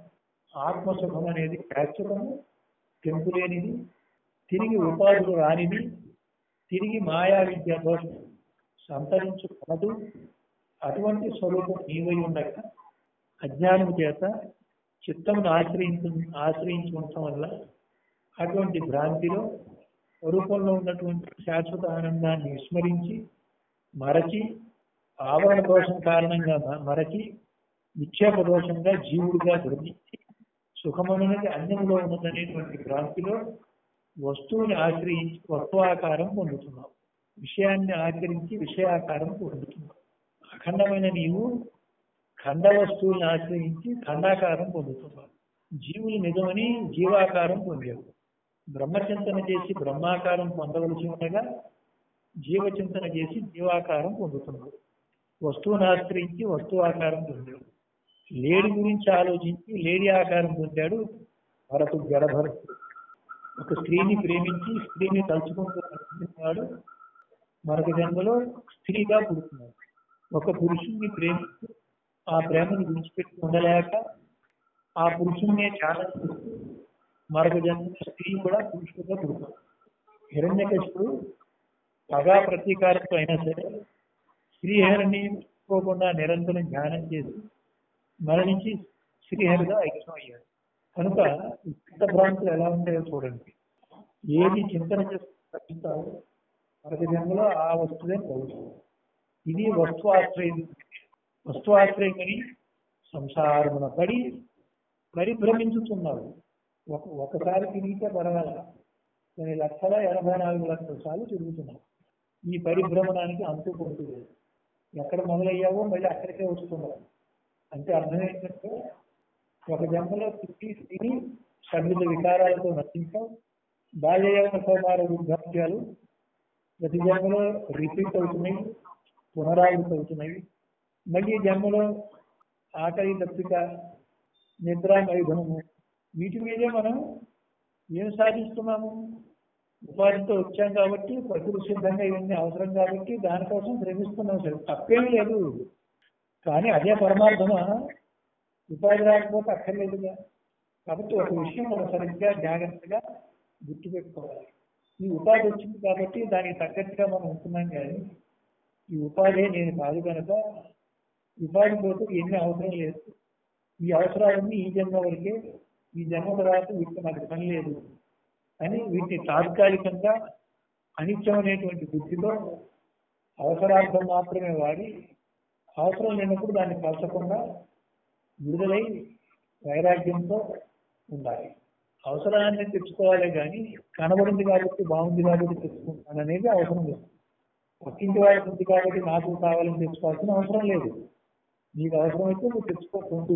[SPEAKER 1] ఆత్మసుఖం అనేది శాశ్వతము తెంపులేనిది తిరిగి ఉపాధులు రానిది తిరిగి మాయా విద్య దోషం సంతరించుకున్నదు అటువంటి స్వరూపం నీవై ఉండక అజ్ఞానం చేత చిత్తమును ఆశ్రయించ ఆశ్రయించి ఉండటం వల్ల అటువంటి భ్రాంతిలో స్వరూపంలో ఉన్నటువంటి శాశ్వత ఆనందాన్ని విస్మరించి మరచి ఆవరణ దోషం కారణంగా మ- మరచి విక్షేప దోషంగా జీవుడిగా గ్రహించి సుఖమనున్నది అన్యంలో ఉన్నదనేటువంటి భ్రాంతిలో వస్తువుని ఆశ్రయించి వస్తువాకారం పొందుతున్నావు విషయాన్ని ఆచరించి విషయాకారం పొందుతున్నావు అఖండమైన నీవు ఖండ వస్తువుల్ని ఆశ్రయించి ఖండాకారం పొందుతున్నావు జీవులు నిజమని జీవాకారం పొందావు బ్రహ్మచింతన చేసి బ్రహ్మాకారం పొందవలసి ఉండగా జీవచింతన చేసి జీవాకారం పొందుతున్నావు వస్తువుని ఆశ్రయించి వస్తువాకారం పొందాడు లేడి గురించి ఆలోచించి లేడి ఆకారం పొందాడు భరతు జడభరతుడు ఒక స్త్రీని ప్రేమించి స్త్రీని తలుచుకుంటూ వాడు మరొక జన్మలో స్త్రీగా పుడుతున్నాడు ఒక పురుషుణ్ణి ప్రేమిస్తూ ఆ ప్రేమను విడిచిపెట్టి ఉండలేక ఆ పురుషుణ్ణే ధ్యానం చేస్తూ మరొక జన్మ స్త్రీ కూడా పురుషుడిగా పుడతారు హిరణ్యకశిపుడు పగా ప్రతీకారంతో అయినా సరే శ్రీహరిని పోకుండా నిరంతరం ధ్యానం చేసి మరణించి శ్రీహరిగా ఐక్యం అయ్యాడు కనుక ఈ చిత్త భ్రాంతులు ఎలా ఉంటాయో చూడండి ఏది చింతన చేసి తగ్గిస్తావో మరొక జన్మలో ఆ వస్తువే కలుగుతుంది ఇది వస్తు ఆశ్రయం వస్తు ఆశ్రయమని సంసారమున పడి పరిభ్రమించుతున్నారు ఒక ఒకసారి తిరిగితే పర్వాల కొన్ని లక్షల ఎనభై నాలుగు లక్షల సార్లు తిరుగుతున్నారు ఈ పరిభ్రమణానికి అంతు పొందు లేదు ఎక్కడ మొదలయ్యావో మళ్ళీ అక్కడికే వస్తున్నారు అంటే అర్థం ఏంటంటే ఒక జన్మలో తిరిగి తిని షడ్విధ వికారాలతో నటించాం బాల్యయవన సోమార వృద్ధాప్యాలు ప్రతి జన్మలో రిపీట్ అవుతున్నాయి పునరావృతం అవుతున్నాయి మళ్ళీ జన్మలో ఆకలి దప్పిక నిద్ర మైధనము వీటి మీదే మనం ఏం సాధిస్తున్నాము ఉపాధితో వచ్చాం కాబట్టి ప్రకృతి సిద్ధంగా ఇవన్నీ అవసరం కాబట్టి దానికోసం శ్రమిస్తున్నాం సరే తప్పేమీ లేదు కానీ అదే పరమార్థమా ఉపాధి రాకపోతే అక్కర్లేదుగా కాబట్టి ఒక విషయం మనం సరిగ్గా జాగ్రత్తగా గుర్తుపెట్టుకోవాలి ఈ ఉపాధి వచ్చింది కాబట్టి దానికి తగ్గట్టుగా మనం ఉంటున్నాం కానీ ఈ ఉపాధి నేను కాదు కనుక ఉపాధి పోతే ఎన్ని అవసరం లేదు ఈ అవసరాలన్నీ ఈ జన్మ వరకే ఈ జన్మ తర్వాత వీటికి నాకు పని లేదు అని వీటిని తాత్కాలికంగా అనిత్యమైనటువంటి బుద్ధితో అవసరార్థం మాత్రమే వాడి అవసరం లేనప్పుడు దాన్ని కలచకుండా విడుదలై వైరాగ్యంతో ఉండాలి అవసరాన్ని తెచ్చుకోవాలి కానీ కనబడింది కాబట్టి బాగుంది కాబట్టి తెచ్చుకుంటాను అనేది అవసరం లేదు పక్కింటి వాళ్ళకి ఉంది కాబట్టి నాకు కావాలని తెచ్చుకోవాల్సిన అవసరం లేదు నీకు అవసరమైతే నువ్వు తెచ్చుకోకుండా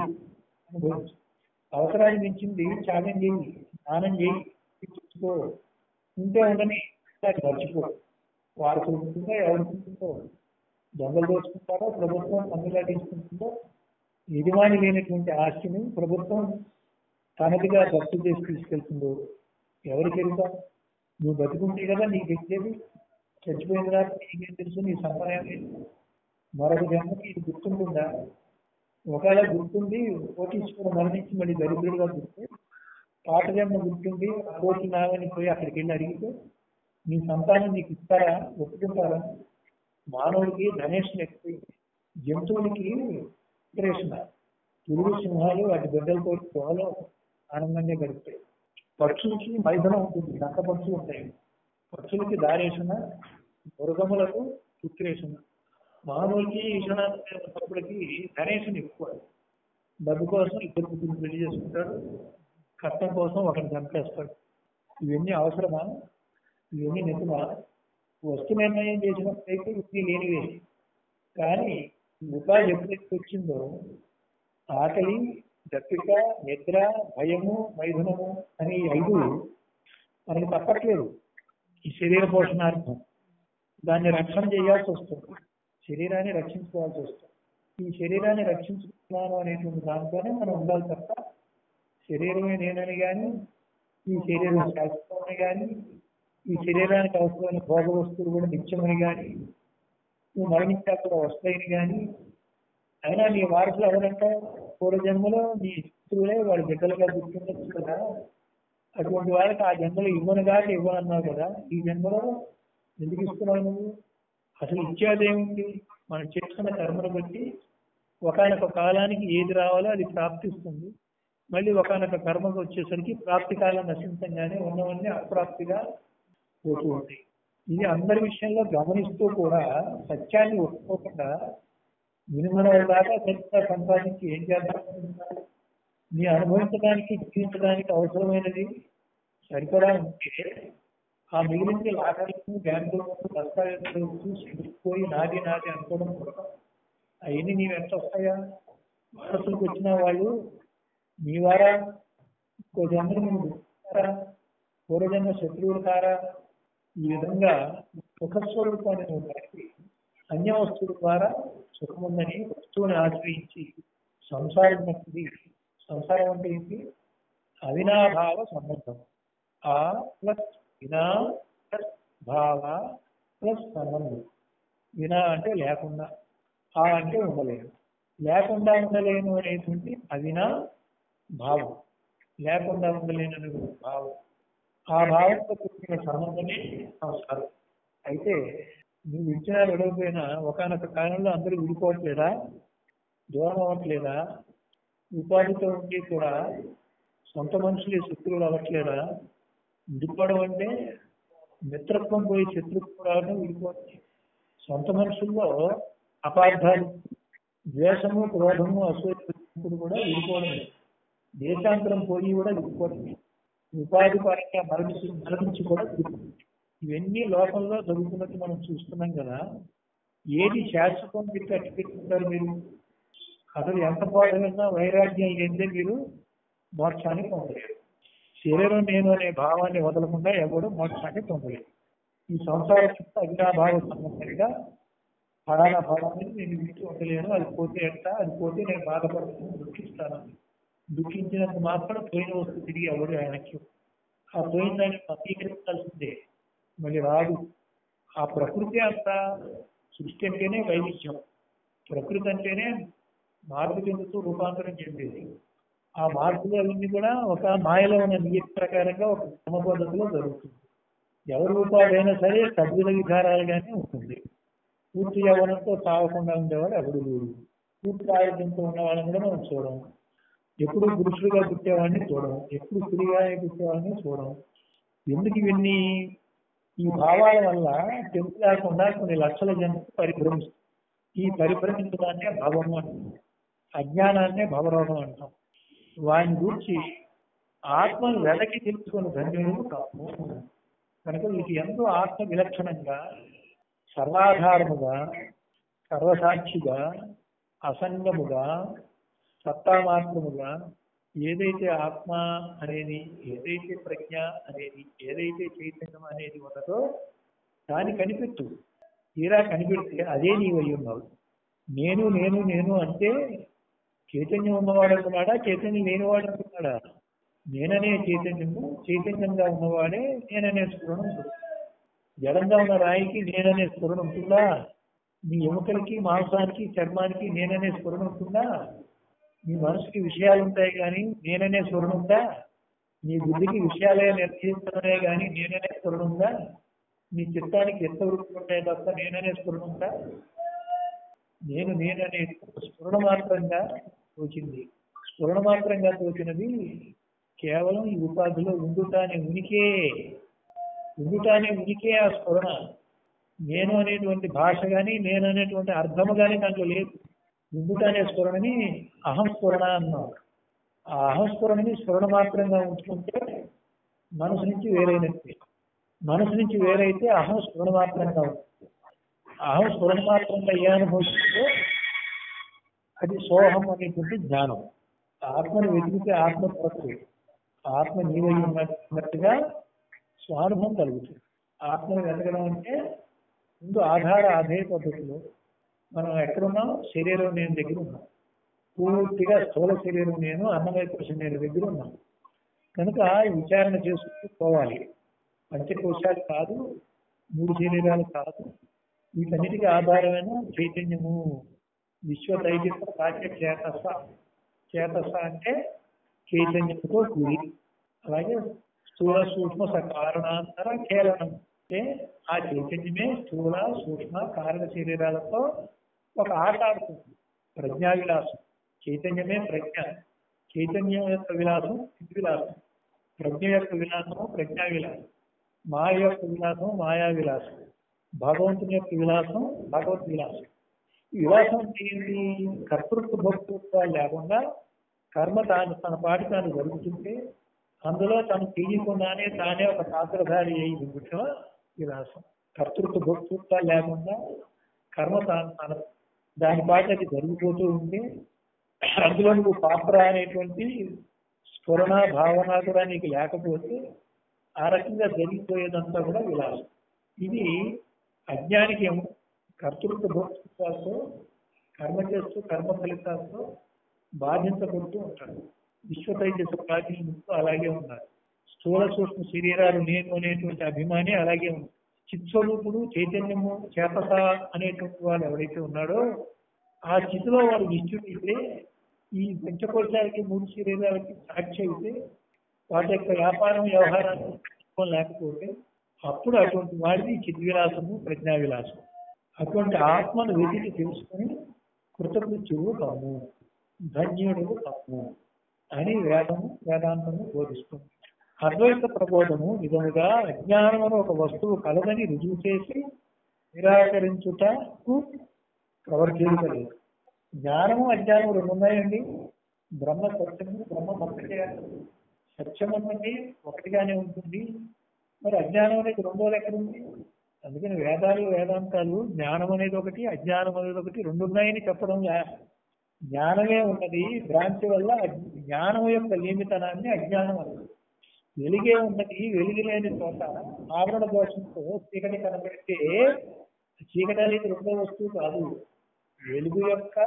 [SPEAKER 1] అవసరాన్ని మించింది త్యాగం చేయి స్నానం చేయి తెచ్చుకో ఉంటే ఉండని దాన్ని మర్చిపో వారు చూసుకుంటే ఎవరు చూసుకుంటో దొంగలు దోచుకుంటారో ప్రభుత్వం అందులో తీసుకుంటుందో యజమాని లేనటువంటి ఆస్తిని ప్రభుత్వం తనదిగా జప్తు చేసి తీసుకెళ్తుందో ఎవరికి వెళ్తా నువ్వు బతుకుంటే కదా నీకు తెచ్చేది చచ్చిపోయిన తర్వాత నీకేం తెలుసు నీ సంప్రదాయం మరొక జన్మకి ఇది గుర్తుంటుందా ఒకవేళ గుర్తుంది కోటీశ్వరం మరణించి మళ్ళీ దరిద్రుడుగా గుర్తే పాట జన్మ గుర్తుంది కోటి నాగని పోయి అక్కడికి వెళ్ళి అడిగితే నీ సంతానం నీకు ఇస్తారా ఒప్పుకుంటారా మానవుడికి ధనేషన్ ఎక్కువ జంతువులకి ఇంప్రెషన్ పురుగు సింహాలు వాటి బిడ్డలతో తోలో ఆనందంగా గడుపుతాయి పక్షులకి మైదనం ఉంటుంది నక్క పక్షులు ఉంటాయి పక్షులకి దారేషణ మృగములకు చిత్రేషణ మానవులకి ఈశ్వరానికి ధనేషన్ ఎక్కువ డబ్బు కోసం ఇద్దరు ముగ్గురు పెళ్లి చేసుకుంటాడు కష్టం కోసం ఒకరిని చంపేస్తాడు ఇవన్నీ అవసరమా ఇవన్నీ నిజమా వస్తు నిర్ణయం చేసినప్పుడైతే ఇవన్నీ లేనివే కానీ ఉపాధి ఎప్పుడైతే వచ్చిందో ఆకలి దప్పిక నిద్ర భయము మైథునము అనే ఈ ఐదు మనకి తప్పట్లేదు ఈ శరీర పోషణార్థం దాన్ని రక్షణ చేయాల్సి వస్తుంది శరీరాన్ని రక్షించుకోవాల్సి వస్తుంది ఈ శరీరాన్ని రక్షించుకున్నాను అనేటువంటి దాంట్లోనే మనం ఉండాలి తప్ప శరీరమే నేనని కానీ ఈ శరీరం శాశ్వతమని కానీ ఈ శరీరానికి అవసరమైన భోగ వస్తువులు కూడా నిత్యమని కానీ నువ్వు మరణించాక కూడా వస్తాయని కానీ అయినా నీ వారసులు ఎవరంటే పూర్వ జన్మలో నీ శత్రువులే వాడి బిడ్డలుగా గుర్తుండొచ్చు కదా అటువంటి వాళ్ళకి ఆ జన్మలో ఇవ్వను కాక ఇవ్వనన్నావు కదా ఈ జన్మలో ఎందుకు ఇస్తున్నావు నువ్వు అసలు ఇచ్చేదేముంది మనం చేసుకున్న కర్మను బట్టి ఒకనొక కాలానికి ఏది రావాలో అది ప్రాప్తిస్తుంది మళ్ళీ ఒకనొక కర్మకు వచ్చేసరికి ప్రాప్తి కాలం నశించంగానే ఉన్నవన్నీ అప్రాప్తిగా పోతూ ఉంటాయి ఇది అందరి విషయంలో గమనిస్తూ కూడా సత్యాన్ని ఒప్పుకోకుండా మినిమం దాకా సరిగ్గా సంపాదించి ఏం చేద్దాం నీ అనుభవించడానికి జీవించడానికి అవసరమైనది సరిపడా ఉంటే ఆ మిగిలింది లాగానికి బ్యాంకులో దస్తావేజులు చూసి పోయి నాది నాది అనుకోవడం కూడా అవన్నీ నీవు ఎంత వస్తాయా వారసులకు వచ్చిన వాళ్ళు నీ వారా ఇంకో జన్మలు నువ్వు గుర్తారా పూర్వజన్మ శత్రువులు కారా ఈ విధంగా సుఖస్వరూపాన్ని నువ్వు బట్టి అన్య వస్తువుల ద్వారా సుఖముందని వస్తువుని ఆశ్రయించి సంసారం నచ్చిది సంసారం అంటే ఏంటి అవినాభావ సంబంధం ఆ ప్లస్ వినా ప్లస్ భావ ప్లస్ సంబంధం వినా అంటే లేకుండా ఆ అంటే ఉండలేను లేకుండా ఉండలేను అనేటువంటి అవినా భావం లేకుండా ఉండలేను అనే భావం ఆ భావంతో కూర్చున్న సంబంధమే సంస్కారం అయితే నువ్వు ఇచ్చినా విడవపోయినా ఒకనొక కాలంలో అందరూ విడిపోవట్లేదా దూరం అవ్వట్లేదా ఉపాధితో ఉండి కూడా సొంత మనుషులే శత్రువులు అవ్వట్లేదా విడిపోవడం అంటే మిత్రత్వం పోయి శత్రుత్వం రావడం విడిపోతుంది సొంత మనుషుల్లో అపార్థాలు ద్వేషము క్రోధము అసూయప్పుడు కూడా విడిపోవడమే దేశాంతరం పోయి కూడా విడిపోతుంది ఉపాధి పరంగా మరణించి మరణించి కూడా విడిపోతుంది ఇవన్నీ లోకంలో జరుగుతున్నట్టు మనం చూస్తున్నాం కదా ఏది శాశ్వతం మీరు కట్టి పెట్టుకుంటారు మీరు అసలు ఎంత పాడైనా వైరాగ్యం లేదే మీరు మోక్షాన్ని పొందలేరు శరీరం నేను అనే భావాన్ని వదలకుండా ఎవడు మోక్షాన్ని పొందలేరు ఈ సంసారం యొక్క అవినాభావ సంబంధంగా ఫలానా ఫలాన్ని నేను విడిచి ఉండలేను అది పోతే ఎట్ట అది పోతే నేను బాధపడుతున్నాను దుఃఖిస్తాను దుఃఖించినంత మాత్రం పోయిన వస్తువు తిరిగి ఎవడు ఆయనకి ఆ పోయిన దాన్ని అంగీకరించాల్సిందే మళ్ళీ రాదు ఆ ప్రకృతి అంతా సృష్టి అంటేనే వైవిధ్యం ప్రకృతి అంటేనే మార్పు చెందుతూ రూపాంతరం చెందేది ఆ మార్పులు అవన్నీ కూడా ఒక మాయలో ఉన్న నియతి ప్రకారంగా ఒక క్రమ పద్ధతిలో జరుగుతుంది ఎవరి రూపాయలైనా సరే సభ్యుల విధానాలుగానే ఉంటుంది పూర్తి యవ్వనంతో తాగకుండా ఉండేవాడు ఎవడు లేడు పూర్తి ఆరోగ్యంతో ఉన్న వాళ్ళని కూడా మనం చూడం ఎప్పుడు పురుషులుగా పుట్టేవాడిని చూడం ఎప్పుడు స్త్రీగా పుట్టేవాడిని చూడం ఎందుకు ఇవన్నీ ఈ భావాల వల్ల తెలుపు లేకుండా కొన్ని లక్షల జంతు పరిభ్రమిస్తుంది ఈ పరిభ్రమించడాన్నే భవము అంటాం అజ్ఞానాన్నే భవరోగం అంటాం వాని గురించి ఆత్మను వెనక్కి తెలుసుకుని ధన్యుడు కాము కనుక వీటి ఎంతో ఆత్మ విలక్షణంగా సర్వాధారముగా సర్వసాక్షిగా అసంగముగా సత్తామాత్రముగా ఏదైతే ఆత్మ అనేది ఏదైతే ప్రజ్ఞ అనేది ఏదైతే చైతన్యం అనేది ఉన్నదో దాన్ని కనిపెట్టు తీరా కనిపెడితే అదే నీవు అయి ఉన్నావు నేను నేను నేను అంటే చైతన్యం ఉన్నవాడు అనుకున్నాడా చైతన్యం లేనివాడు అనుకున్నాడా నేననే చైతన్యము చైతన్యంగా ఉన్నవాడే నేననే స్ఫురణ ఉంటుంది జడంగా ఉన్న రాయికి నేననే స్ఫురణ ఉంటుందా నీ ఎముకలకి మాంసానికి చర్మానికి నేననే స్ఫురణ ఉంటుందా నీ మనసుకి విషయాలు ఉంటాయి కానీ నేననే స్ఫురణ ఉందా నీ బుద్ధికి విషయాలే నిర్ణయించడమే కానీ నేననే స్ఫురణ ఉందా నీ చిత్తానికి ఎంత వృత్తులు ఉంటాయి తప్ప నేననే స్ఫురణ ఉందా నేను నేననే స్ఫురణ మాత్రంగా తోచింది స్ఫురణ మాత్రంగా తోచినది కేవలం ఈ ఉపాధిలో ఉండుటానే ఉనికే ఉండుటానే ఉనికే ఆ స్ఫురణ నేను అనేటువంటి భాష కానీ నేను అనేటువంటి అర్థము కానీ దాంట్లో లేదు ఉండుటానే స్ఫురణని అహం స్ఫురణ అన్నాం ఆ అహం స్ఫురణని స్ఫురణ మాత్రంగా ఉంచుకుంటే మనసు నుంచి వేరైనట్టే మనసు నుంచి వేరైతే అహం స్ఫురణ మాత్రంగా ఉంటుంది అహం స్ఫురణ మాత్రంగా ఏ అనుభవిస్తుందో అది సోహం అనేటువంటి జ్ఞానం ఆత్మను వెతికితే ఆత్మ దొరకదు ఆత్మ నీవై ఉన్నట్టుగా స్వానుభవం కలుగుతుంది ఆత్మను వెతకడం అంటే ముందు ఆధార ఆధేయ పద్ధతిలో మనం ఎక్కడున్నాం శరీరం నేను దగ్గర ఉన్నాం పూర్తిగా స్థూల శరీరం నేను అన్నమయ పురుష నేను దగ్గర ఉన్నాం కనుక ఈ విచారణ చేసుకుంటూ పోవాలి పంచకోశాలు కాదు మూడు శరీరాలు కాదు వీటన్నిటికీ ఆధారమైన చైతన్యము విశ్వ తైజస్వ కాచ్య చేతస చేతస అంటే చైతన్యంతో కూడి అలాగే స్థూల సూక్ష్మ సకారణాంతర కేవలం అంటే ఆ చైతన్యమే స్థూల సూక్ష్మ కారణ శరీరాలతో ఒక ఆట ఆడుతుంది ప్రజ్ఞా విలాసం చైతన్యమే ప్రజ్ఞ చైతన్యం యొక్క విలాసం స్థితి విలాసం ప్రజ్ఞ యొక్క విలాసము ప్రజ్ఞా విలాసం మాయ యొక్క విలాసం మాయా విలాసం భగవంతుని యొక్క విలాసం భగవత్ విలాసం ఈ విలాసం అంటే ఏంటి కర్తృత్వ భక్తృత్వాలు లేకుండా కర్మ తాను తన పాటి తాను జరుగుతుంటే అందులో తను తెలియకుండానే తానే ఒక పాత్రధారి అయి ఉండటం విలాసం కర్తృత్వ భక్తృత్వాలు లేకుండా కర్మ తాను తన దాని పాటి అది జరిగిపోతూ ఉంటే అందులో నువ్వు పాత్ర అనేటువంటి స్ఫురణ భావన కూడా నీకు లేకపోతే ఆ రకంగా జరిగిపోయేదంతా కూడా విలాసం ఇది అజ్ఞానికి ఏమో కర్తృత్వ భోక్తృత్వాలతో కర్మ చేస్తూ కర్మ ఫలితాలతో బాధించబడుతూ ఉంటాడు విశ్వతైజస ప్రాచీనంతో అలాగే ఉన్నారు స్థూల సూక్ష్మ శరీరాలు నేను అనేటువంటి అభిమాని అలాగే ఉంది చిత్స్వరూపుడు చైతన్యము చేతస అనేటువంటి వాడు ఎవరైతే ఉన్నాడో ఆ స్థితిలో వాడు నిశ్చుడైతే ఈ పంచకోశాలకి మూడు శరీరాలకి సాక్షి అయితే వాటి యొక్క వ్యాపారం వ్యవహారాన్ని పట్టించుకోవడం లేకపోతే అప్పుడు అటువంటి వాడిది చిద్విలాసము ప్రజ్ఞా విలాసం అటువంటి ఆత్మను వెతికి తెలుసుకొని కృతకృత్యువు కమ్ము ధన్యుడు కమ్ము అని వేదము వేదాంతము బోధిస్తుంది అద్వైత ప్రబోధము విధముగా అజ్ఞానమును ఒక వస్తువు కలదని రుజువు చేసి నిరాకరించుటకు ప్రవర్తించలేదు జ్ఞానము అజ్ఞానము రెండు ఉన్నాయండి బ్రహ్మ సత్యము బ్రహ్మ ఒకటే సత్యం అన్నది ఒకటిగానే ఉంటుంది మరి అజ్ఞానం అనేది రెండోది ఎక్కడ ఉంది అందుకని వేదాలు వేదాంతాలు జ్ఞానం అనేది ఒకటి అజ్ఞానం అనేది ఒకటి రెండు ఉన్నాయని చెప్పడం లే- జ్ఞానమే ఉన్నది భ్రాంతి వల్ల అజ్ఞ- జ్ఞానం యొక్క నియమితనాన్ని అజ్ఞానం అన్నది వెలిగే ఉన్నది వెలిగి లేని చోట ఆవరణ దోషంతో చీకటి కనబడితే చీకటి అనేది రెండో వస్తువు కాదు వెలుగు యొక్క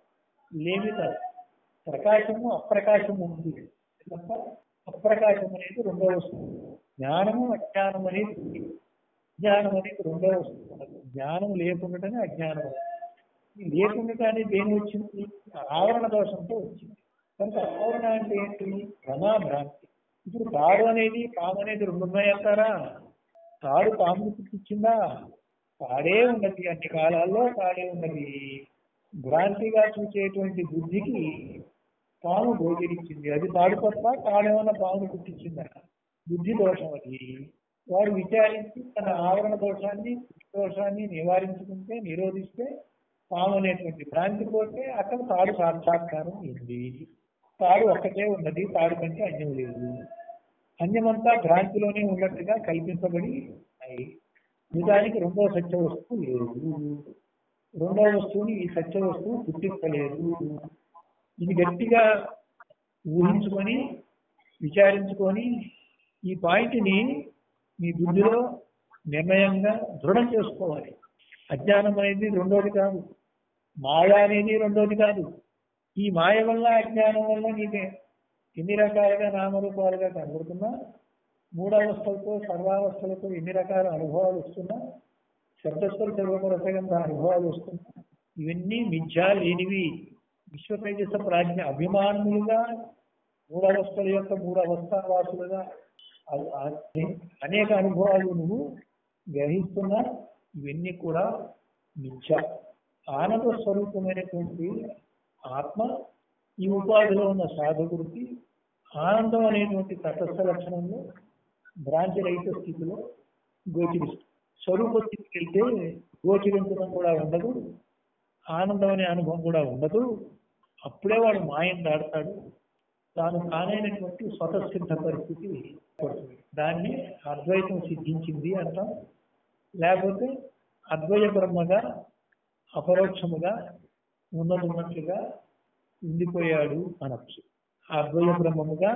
[SPEAKER 1] లేమిత ప్రకాశము అప్రకాశము ఉంది తప్ప అప్రకాశం అనేది రెండో వస్తువు జ్ఞానము అజ్ఞానం అనేది ఉంది. జ్ఞానం అనేది రెండో వస్తువు జ్ఞానం లేకుండానే అజ్ఞానం ఈ లేకుండానే దేని వచ్చింది ఆవరణ దోషంతో వచ్చింది కనుక ఆవరణ అంటే ఏంటి భ్రమా భ్రాంతి ఇప్పుడు తాడు అనేది పాము అనేది రెండు ఉన్నాయంటారా తాడు పాముని పుట్టించిందా తాడే ఉన్నది అన్ని కాలాల్లో తాడే ఉన్నది భ్రాంతిగా చూసేటువంటి బుద్ధికి పాము గోచరించింది అది తాడు తప్ప తాడేమన్నా పామును పుట్టించిందా బుద్ధి దోషం అది వాడు విచారించి తన ఆవరణ దోషాన్ని బుద్ధి దోషాన్ని నివారించుకుంటే నిరోధిస్తే పాము అనేటువంటి భ్రాంతి పోతే అక్కడ తాడు సాక్షాత్కారం ఉంది తాడు ఒక్కటే ఉన్నది తాడు కంటే అన్యం లేదు అన్యమంతా భ్రాంతిలోనే ఉన్నట్టుగా కల్పించబడి ఉన్నాయి నిజానికి రెండో సత్య వస్తువు లేదు రెండో వస్తువుని ఈ సత్య వస్తువు పుట్టించలేదు ఇది గట్టిగా ఊహించుకొని విచారించుకొని ఈ పాయింట్ని మీ బుద్ధిలో నిర్ణయంగా దృఢం చేసుకోవాలి అజ్ఞానం అనేది రెండోది కాదు మాయ అనేది రెండోది కాదు ఈ మాయ వల్ల అజ్ఞానం వల్ల నీకు ఎన్ని రకాలుగా నామరూపాలుగా కనబడుతున్నా మూడవస్థలతో సర్వావస్థలతో ఎన్ని రకాల అనుభవాలు వస్తున్నా శబ్దస్వర సర్వరసగంధ అనుభవాలు వస్తున్నా ఇవన్నీ మిథ్యా లేనివి విశ్వ తేజస ప్రాజ్ఞ అభిమానములుగా మూడవస్థల యొక్క మూడవస్థావాసులుగా అ- అ- అనేక అనుభవాలు నువ్వు గ్రహిస్తున్నా ఇవన్నీ కూడా మిథ్య ఆనంద స్వరూపమైనటువంటి ఆత్మ ఈ ఉపాధిలో ఉన్న సాధకుడికి ఆనందం అనేటువంటి తటస్థ లక్షణంలో భ్రాంతి రహిత స్థితిలో గోచరిస్తుంది స్వరూప స్థితికి వెళ్తే గోచరించడం కూడా ఉండదు ఆనందం అనే అనుభవం కూడా ఉండదు అప్పుడే వాడు మాయం దాడతాడు తాను కానైనటువంటి స్వతసిద్ధ పరిస్థితి పడుతుంది దాన్ని అద్వైతం సిద్ధించింది అంటాం లేకపోతే అద్వయ బ్రహ్మగా అపరోక్షముగా ఉన్నదున్నట్లుగా ఉండిపోయాడు అనొచ్చు ఆ అద్వయ బ్రహ్మముగా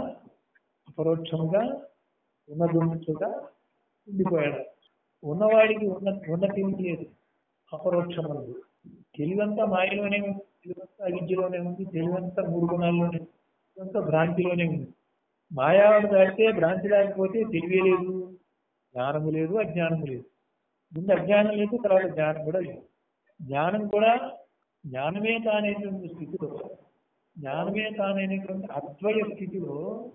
[SPEAKER 1] అపరోక్షముగా ఉన్నదున్నట్లుగా ఉండిపోయాడు ఉన్నవాడికి ఉన్న ఉన్నతి ఏమీ లేదు అపరోక్షమందు తెలివంతా మాయలోనే ఉంది తెలివంతా విద్యలోనే ఉంది తెలివంతా మూడు గుణాల్లోనే ఉంది తెలివంతా భ్రాంతిలోనే ఉంది మాయావాడు దాటితే భ్రాంతి లేకపోతే తెలివే లేదు జ్ఞానము లేదు అజ్ఞానము లేదు ముందు అజ్ఞానం లేదు తర్వాత జ్ఞానం కూడా లేదు జ్ఞానం కూడా జ్ఞానమే తానేటువంటి స్థితిలో జ్ఞానమే తానైనటువంటి అద్వయ స్థితిలో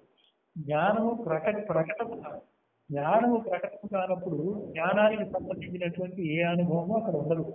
[SPEAKER 1] జ్ఞానము ప్రకట ప్రకటన కాదు. జ్ఞానము ప్రకటన కానప్పుడు జ్ఞానానికి సంబంధించినటువంటి ఏ అనుభవము అక్కడ ఉండదు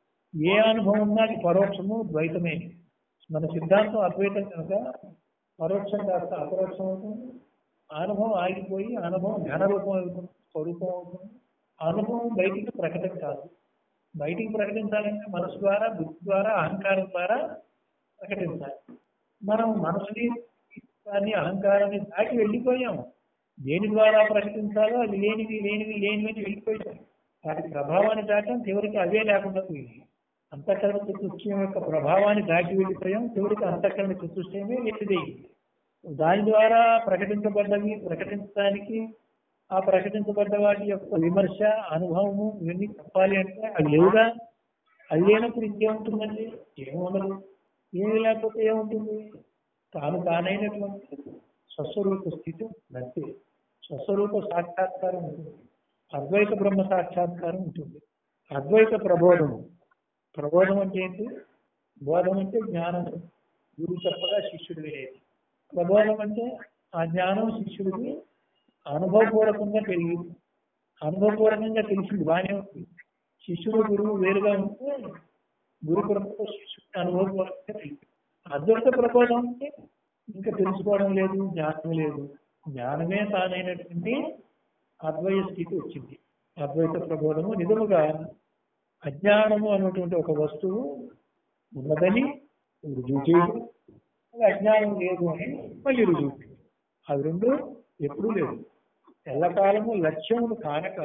[SPEAKER 1] ఏ అనుభవం ఉన్నా అది పరోక్షము ద్వైతమే మన సిద్ధాంతం అద్వైతం కనుక పరోక్షం కాస్త అపరోక్షం అవుతుంది అనుభవం ఆగిపోయి అనుభవం ఘనరూపం అవుతుంది స్వరూపం అవుతుంది అనుభవం బయటికి ప్రకటన కాదు బయటికి ప్రకటించాలంటే మనసు ద్వారా బుద్ధి ద్వారా అహంకారం ద్వారా ప్రకటించాలి మనం మనసుని దాన్ని అహంకారాన్ని దాటి వెళ్ళిపోయాము దేని ద్వారా ప్రకటించాలో అది లేనివి లేనివి లేనివి అని వెళ్ళిపోయాం వాటి ప్రభావాన్ని దాటాం చివరికి అవే లేకుండా పోయింది అంతఃకరణ చతుష్టయం యొక్క ప్రభావాన్ని దాటి వెళ్ళిపోయాం చివరికి అంతఃకరణ చతుష్టయమే లేనిదైంది దాని ద్వారా ప్రకటించబడ్డవి ప్రకటించడానికి ఆ ప్రకటించబడ్డ వాటి యొక్క విమర్శ అనుభవము ఇవన్నీ చెప్పాలి అంటే అది లేవుగా అది లేనప్పుడు ఇంకేముంటుందండి ఏముండదు ఏమీ లేకపోతే ఏముంటుంది తాను తానైనటువంటి స్వస్వరూప స్థితి అంతే స్వస్వరూప సాక్షాత్కారం ఉంటుంది అద్వైత బ్రహ్మ సాక్షాత్కారం ఉంటుంది అద్వైత ప్రబోధము ప్రబోధం అంటే ఏంటి బోధం అంటే జ్ఞానం గురువు చెప్పగా శిష్యుడు వినేది ప్రబోధం అంటే ఆ జ్ఞానం శిష్యుడికి అనుభవపూర్వకంగా పెరిగింది అనుభవపూర్వకంగా తెలిసింది బాగానే ఉంది శిష్యుడు గురువు వేరుగా ఉంటే గురుకులంతో శిష్యుడిని అనుభవపూర్వకంగా తెలిసింది అద్వైత ప్రబోధం అంటే ఇంకా తెలుసుకోవడం లేదు జ్ఞానం లేదు జ్ఞానమే తానైనటువంటి అద్వైత స్థితి వచ్చింది అద్వైత ప్రబోధము నిజముగా అజ్ఞానము అన్నటువంటి ఒక వస్తువు ఉన్నదని రుజువు చేయడం అది అజ్ఞానం లేదు అని మళ్ళీ రుజువు చేయడం అవి రెండు ఎప్పుడూ లేదు ఎల్లకాలము లక్ష్యములు కానక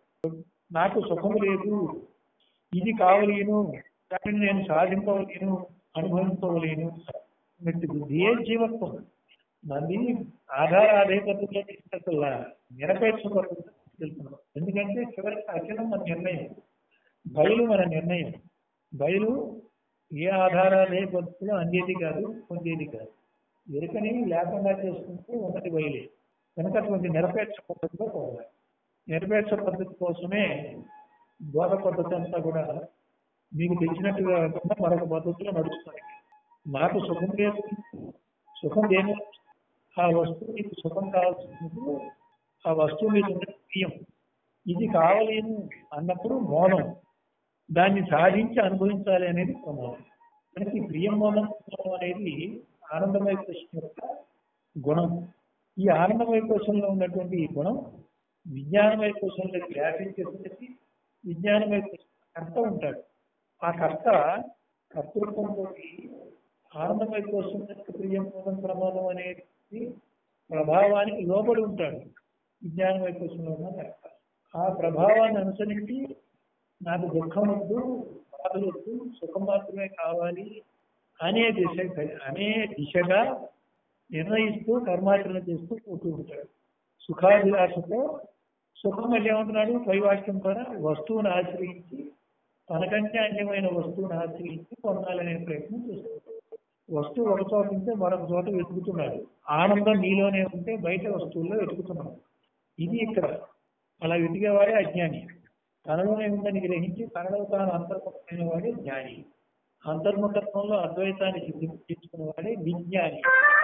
[SPEAKER 1] నాకు సుఖము లేదు ఇది కావలేను దానిని నేను సాధింపవలేను అనుభవించవలేను అన్నట్టు బుద్ధియే జీవత్వం మంది ఆధార ఆదాయ పద్ధతిలో తీసుకెళ్తా నిరపేక్ష పద్ధతిలో తీసుకెళ్తున్నాం ఎందుకంటే చివరికి అచలం మన నిర్ణయం బయలు మన నిర్ణయం బయలు ఏ ఆధారాలే పద్ధతిలో అందేది కాదు పొందేది కాదు ఎరుకని లేకుండా చేసుకుంటే ఉన్నది బయలే కనుక అటువంటి నిరపేక్ష పద్ధతిలో పోవాలి నిరపేక్ష పద్ధతి కోసమే బోధ పద్ధతి అంతా కూడా మీకు తెలిసినట్టుగా కాకుండా మరొక పద్ధతిలో నడుస్తుంది నాకు సుఖం లేదు సుఖం దేని ఆ వస్తువు నీకు సుఖం కావాల్సినప్పుడు ఆ వస్తువు మీద ఉన్న ప్రియం ఇది కావలేను అన్నప్పుడు మౌనం దాన్ని సాధించి అనుభవించాలి అనేది ప్రమాదం మనకి ఈ ప్రియం మౌనం అనేది ఆనందమయ కృష్ణ యొక్క గుణం ఈ ఆనందమయ కోశంలో ఉన్నటువంటి ఈ గుణం విజ్ఞానమయ కోశంలో వ్యాపించేసరికి విజ్ఞానమయ కోశం కర్త ఉంటాడు ఆ కర్త కర్తృత్వంతో ఆనందమయ కోసం యొక్క ప్రియం మౌనం ప్రమాదం అనేది ప్రభావానికి లోబడి ఉంటాడు విజ్ఞానమయ కోశంలో ఉన్న కర్త ఆ ప్రభావాన్ని అనుసరించి నాకు దుఃఖం వద్దు బాధలు వద్దు సుఖం మాత్రమే కావాలి అనే దిశ అనే దిశగా నిర్ణయిస్తూ కర్మాచరణ చేస్తూ పోతూ ఉంటాడు సుఖాభిలాషతో సుఖం మళ్ళీ ఏమంటున్నాడు పైవాక్యం ద్వారా వస్తువును ఆశ్రయించి తనకంటే అన్యమైన వస్తువును ఆశ్రయించి పొందాలనే ప్రయత్నం చేస్తున్నాడు వస్తువు ఒక చోట ఉంటే మరొక చోట వెతుకుతున్నాడు ఆనందం నీలోనే ఉంటే బయట వస్తువుల్లో వెతుకుతున్నాడు ఇది ఇక్కడ అలా వెతికేవాడే అజ్ఞాని తనలోనే ఉందని గ్రహించి తనలో తాను అంతర్ముఖమైన వాడే జ్ఞాని అంతర్ముఖత్వంలో అద్వైతాన్ని సిద్ధించుకున్న వాడే విజ్ఞాని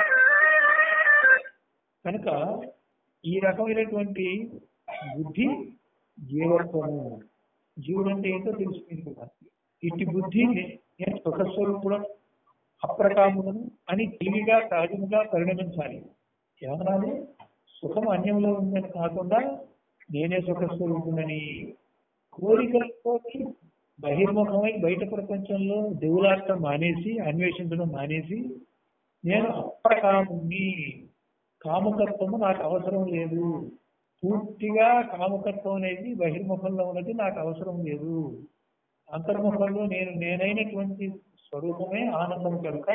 [SPEAKER 1] కనుక ఈ రకమైనటువంటి బుద్ధి జీవత్వము జీవుడు అంటే ఏంటో తెలుసుకుంది కదా ఇట్టి బుద్ధి నేను సుఖస్వరూపుడు అప్రకాములను అని తెలివిగా సహజంగా పరిణమించాలి ఏమనాలి సుఖం అన్యంలో ఉందని కాకుండా నేనే సుఖస్వరూపుడని కోరికలతో బహిర్ముఖమై బయట ప్రపంచంలో దేవులాడటం మానేసి అన్వేషించడం మానేసి నేను అప్రకాముని కామకత్వము నాకు అవసరం లేదు పూర్తిగా కామకత్వం అనేది బహిర్ముఖంలో ఉన్నది నాకు అవసరం లేదు అంతర్ముఖంలో నేను నేనైనటువంటి స్వరూపమే ఆనందం కనుక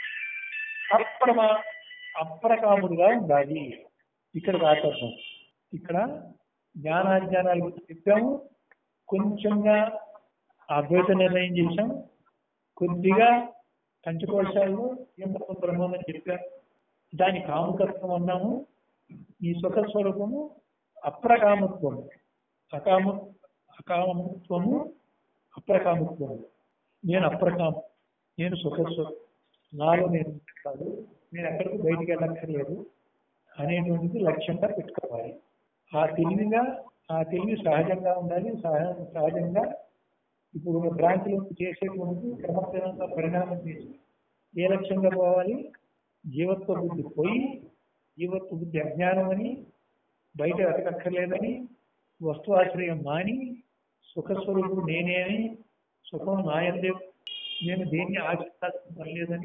[SPEAKER 1] అప్రమా అప్రకాముడుగా ఉండాలి ఇక్కడ రాకర్థం ఇక్కడ జ్ఞానాజ్ఞానాలు చెప్పాము కొంచెంగా అద్వైత నిర్ణయం చేశాం కొద్దిగా పంచకోశాల్లో ఏం బ్రహ్మని చెప్పాం దాని కామకత్వం అన్నాము ఈ సుఖ స్వరూపము అప్రకామత్వము అకామ అకామత్వము అప్రకామత్వము నేను అప్రకామ నేను సుఖస్వరూపం నాలో నేను కాదు నేను ఎక్కడికి బయటికి వెళ్ళక్కర్లేదు అనేటువంటిది లక్ష్యంగా పెట్టుకోవాలి ఆ తెలివిగా ఆ తెలివి సహజంగా ఉండాలి సహ- సహజంగా ఇప్పుడు బ్రాంచ్లో చేసేటువంటి క్రమక్రమంగా పరిణామం చేసి ఏ లక్ష్యంగా పోవాలి జీవత్వ బుద్ధి పోయి జీవత్వ బుద్ధి అజ్ఞానం అని బయట వెతకక్కర్లేదని వస్తువాశ్రయం మాని సుఖస్వరూపుడు నేనే అని సుఖం నాయందే నేను దేన్ని ఆశించాల్సిన పని లేదని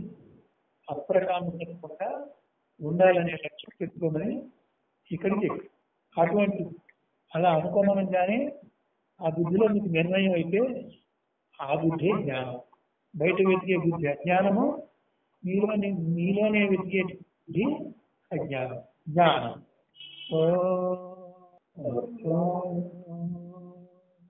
[SPEAKER 1] అప్రకామంగా ఉండాలనే లక్ష్యం పెట్టుకోమని ఇక్కడికి అటువంటి అలా అనుకోమనగానే ఆ బుద్ధిలో మీకు నిర్ణయం అయితే ఆ బుద్ధి జ్ఞానం బయట వెతికే బుద్ధి అజ్ఞానము మీలోనే మీలోనే వెతికే బుద్ధి అజ్ఞానం జ్ఞానం ఓ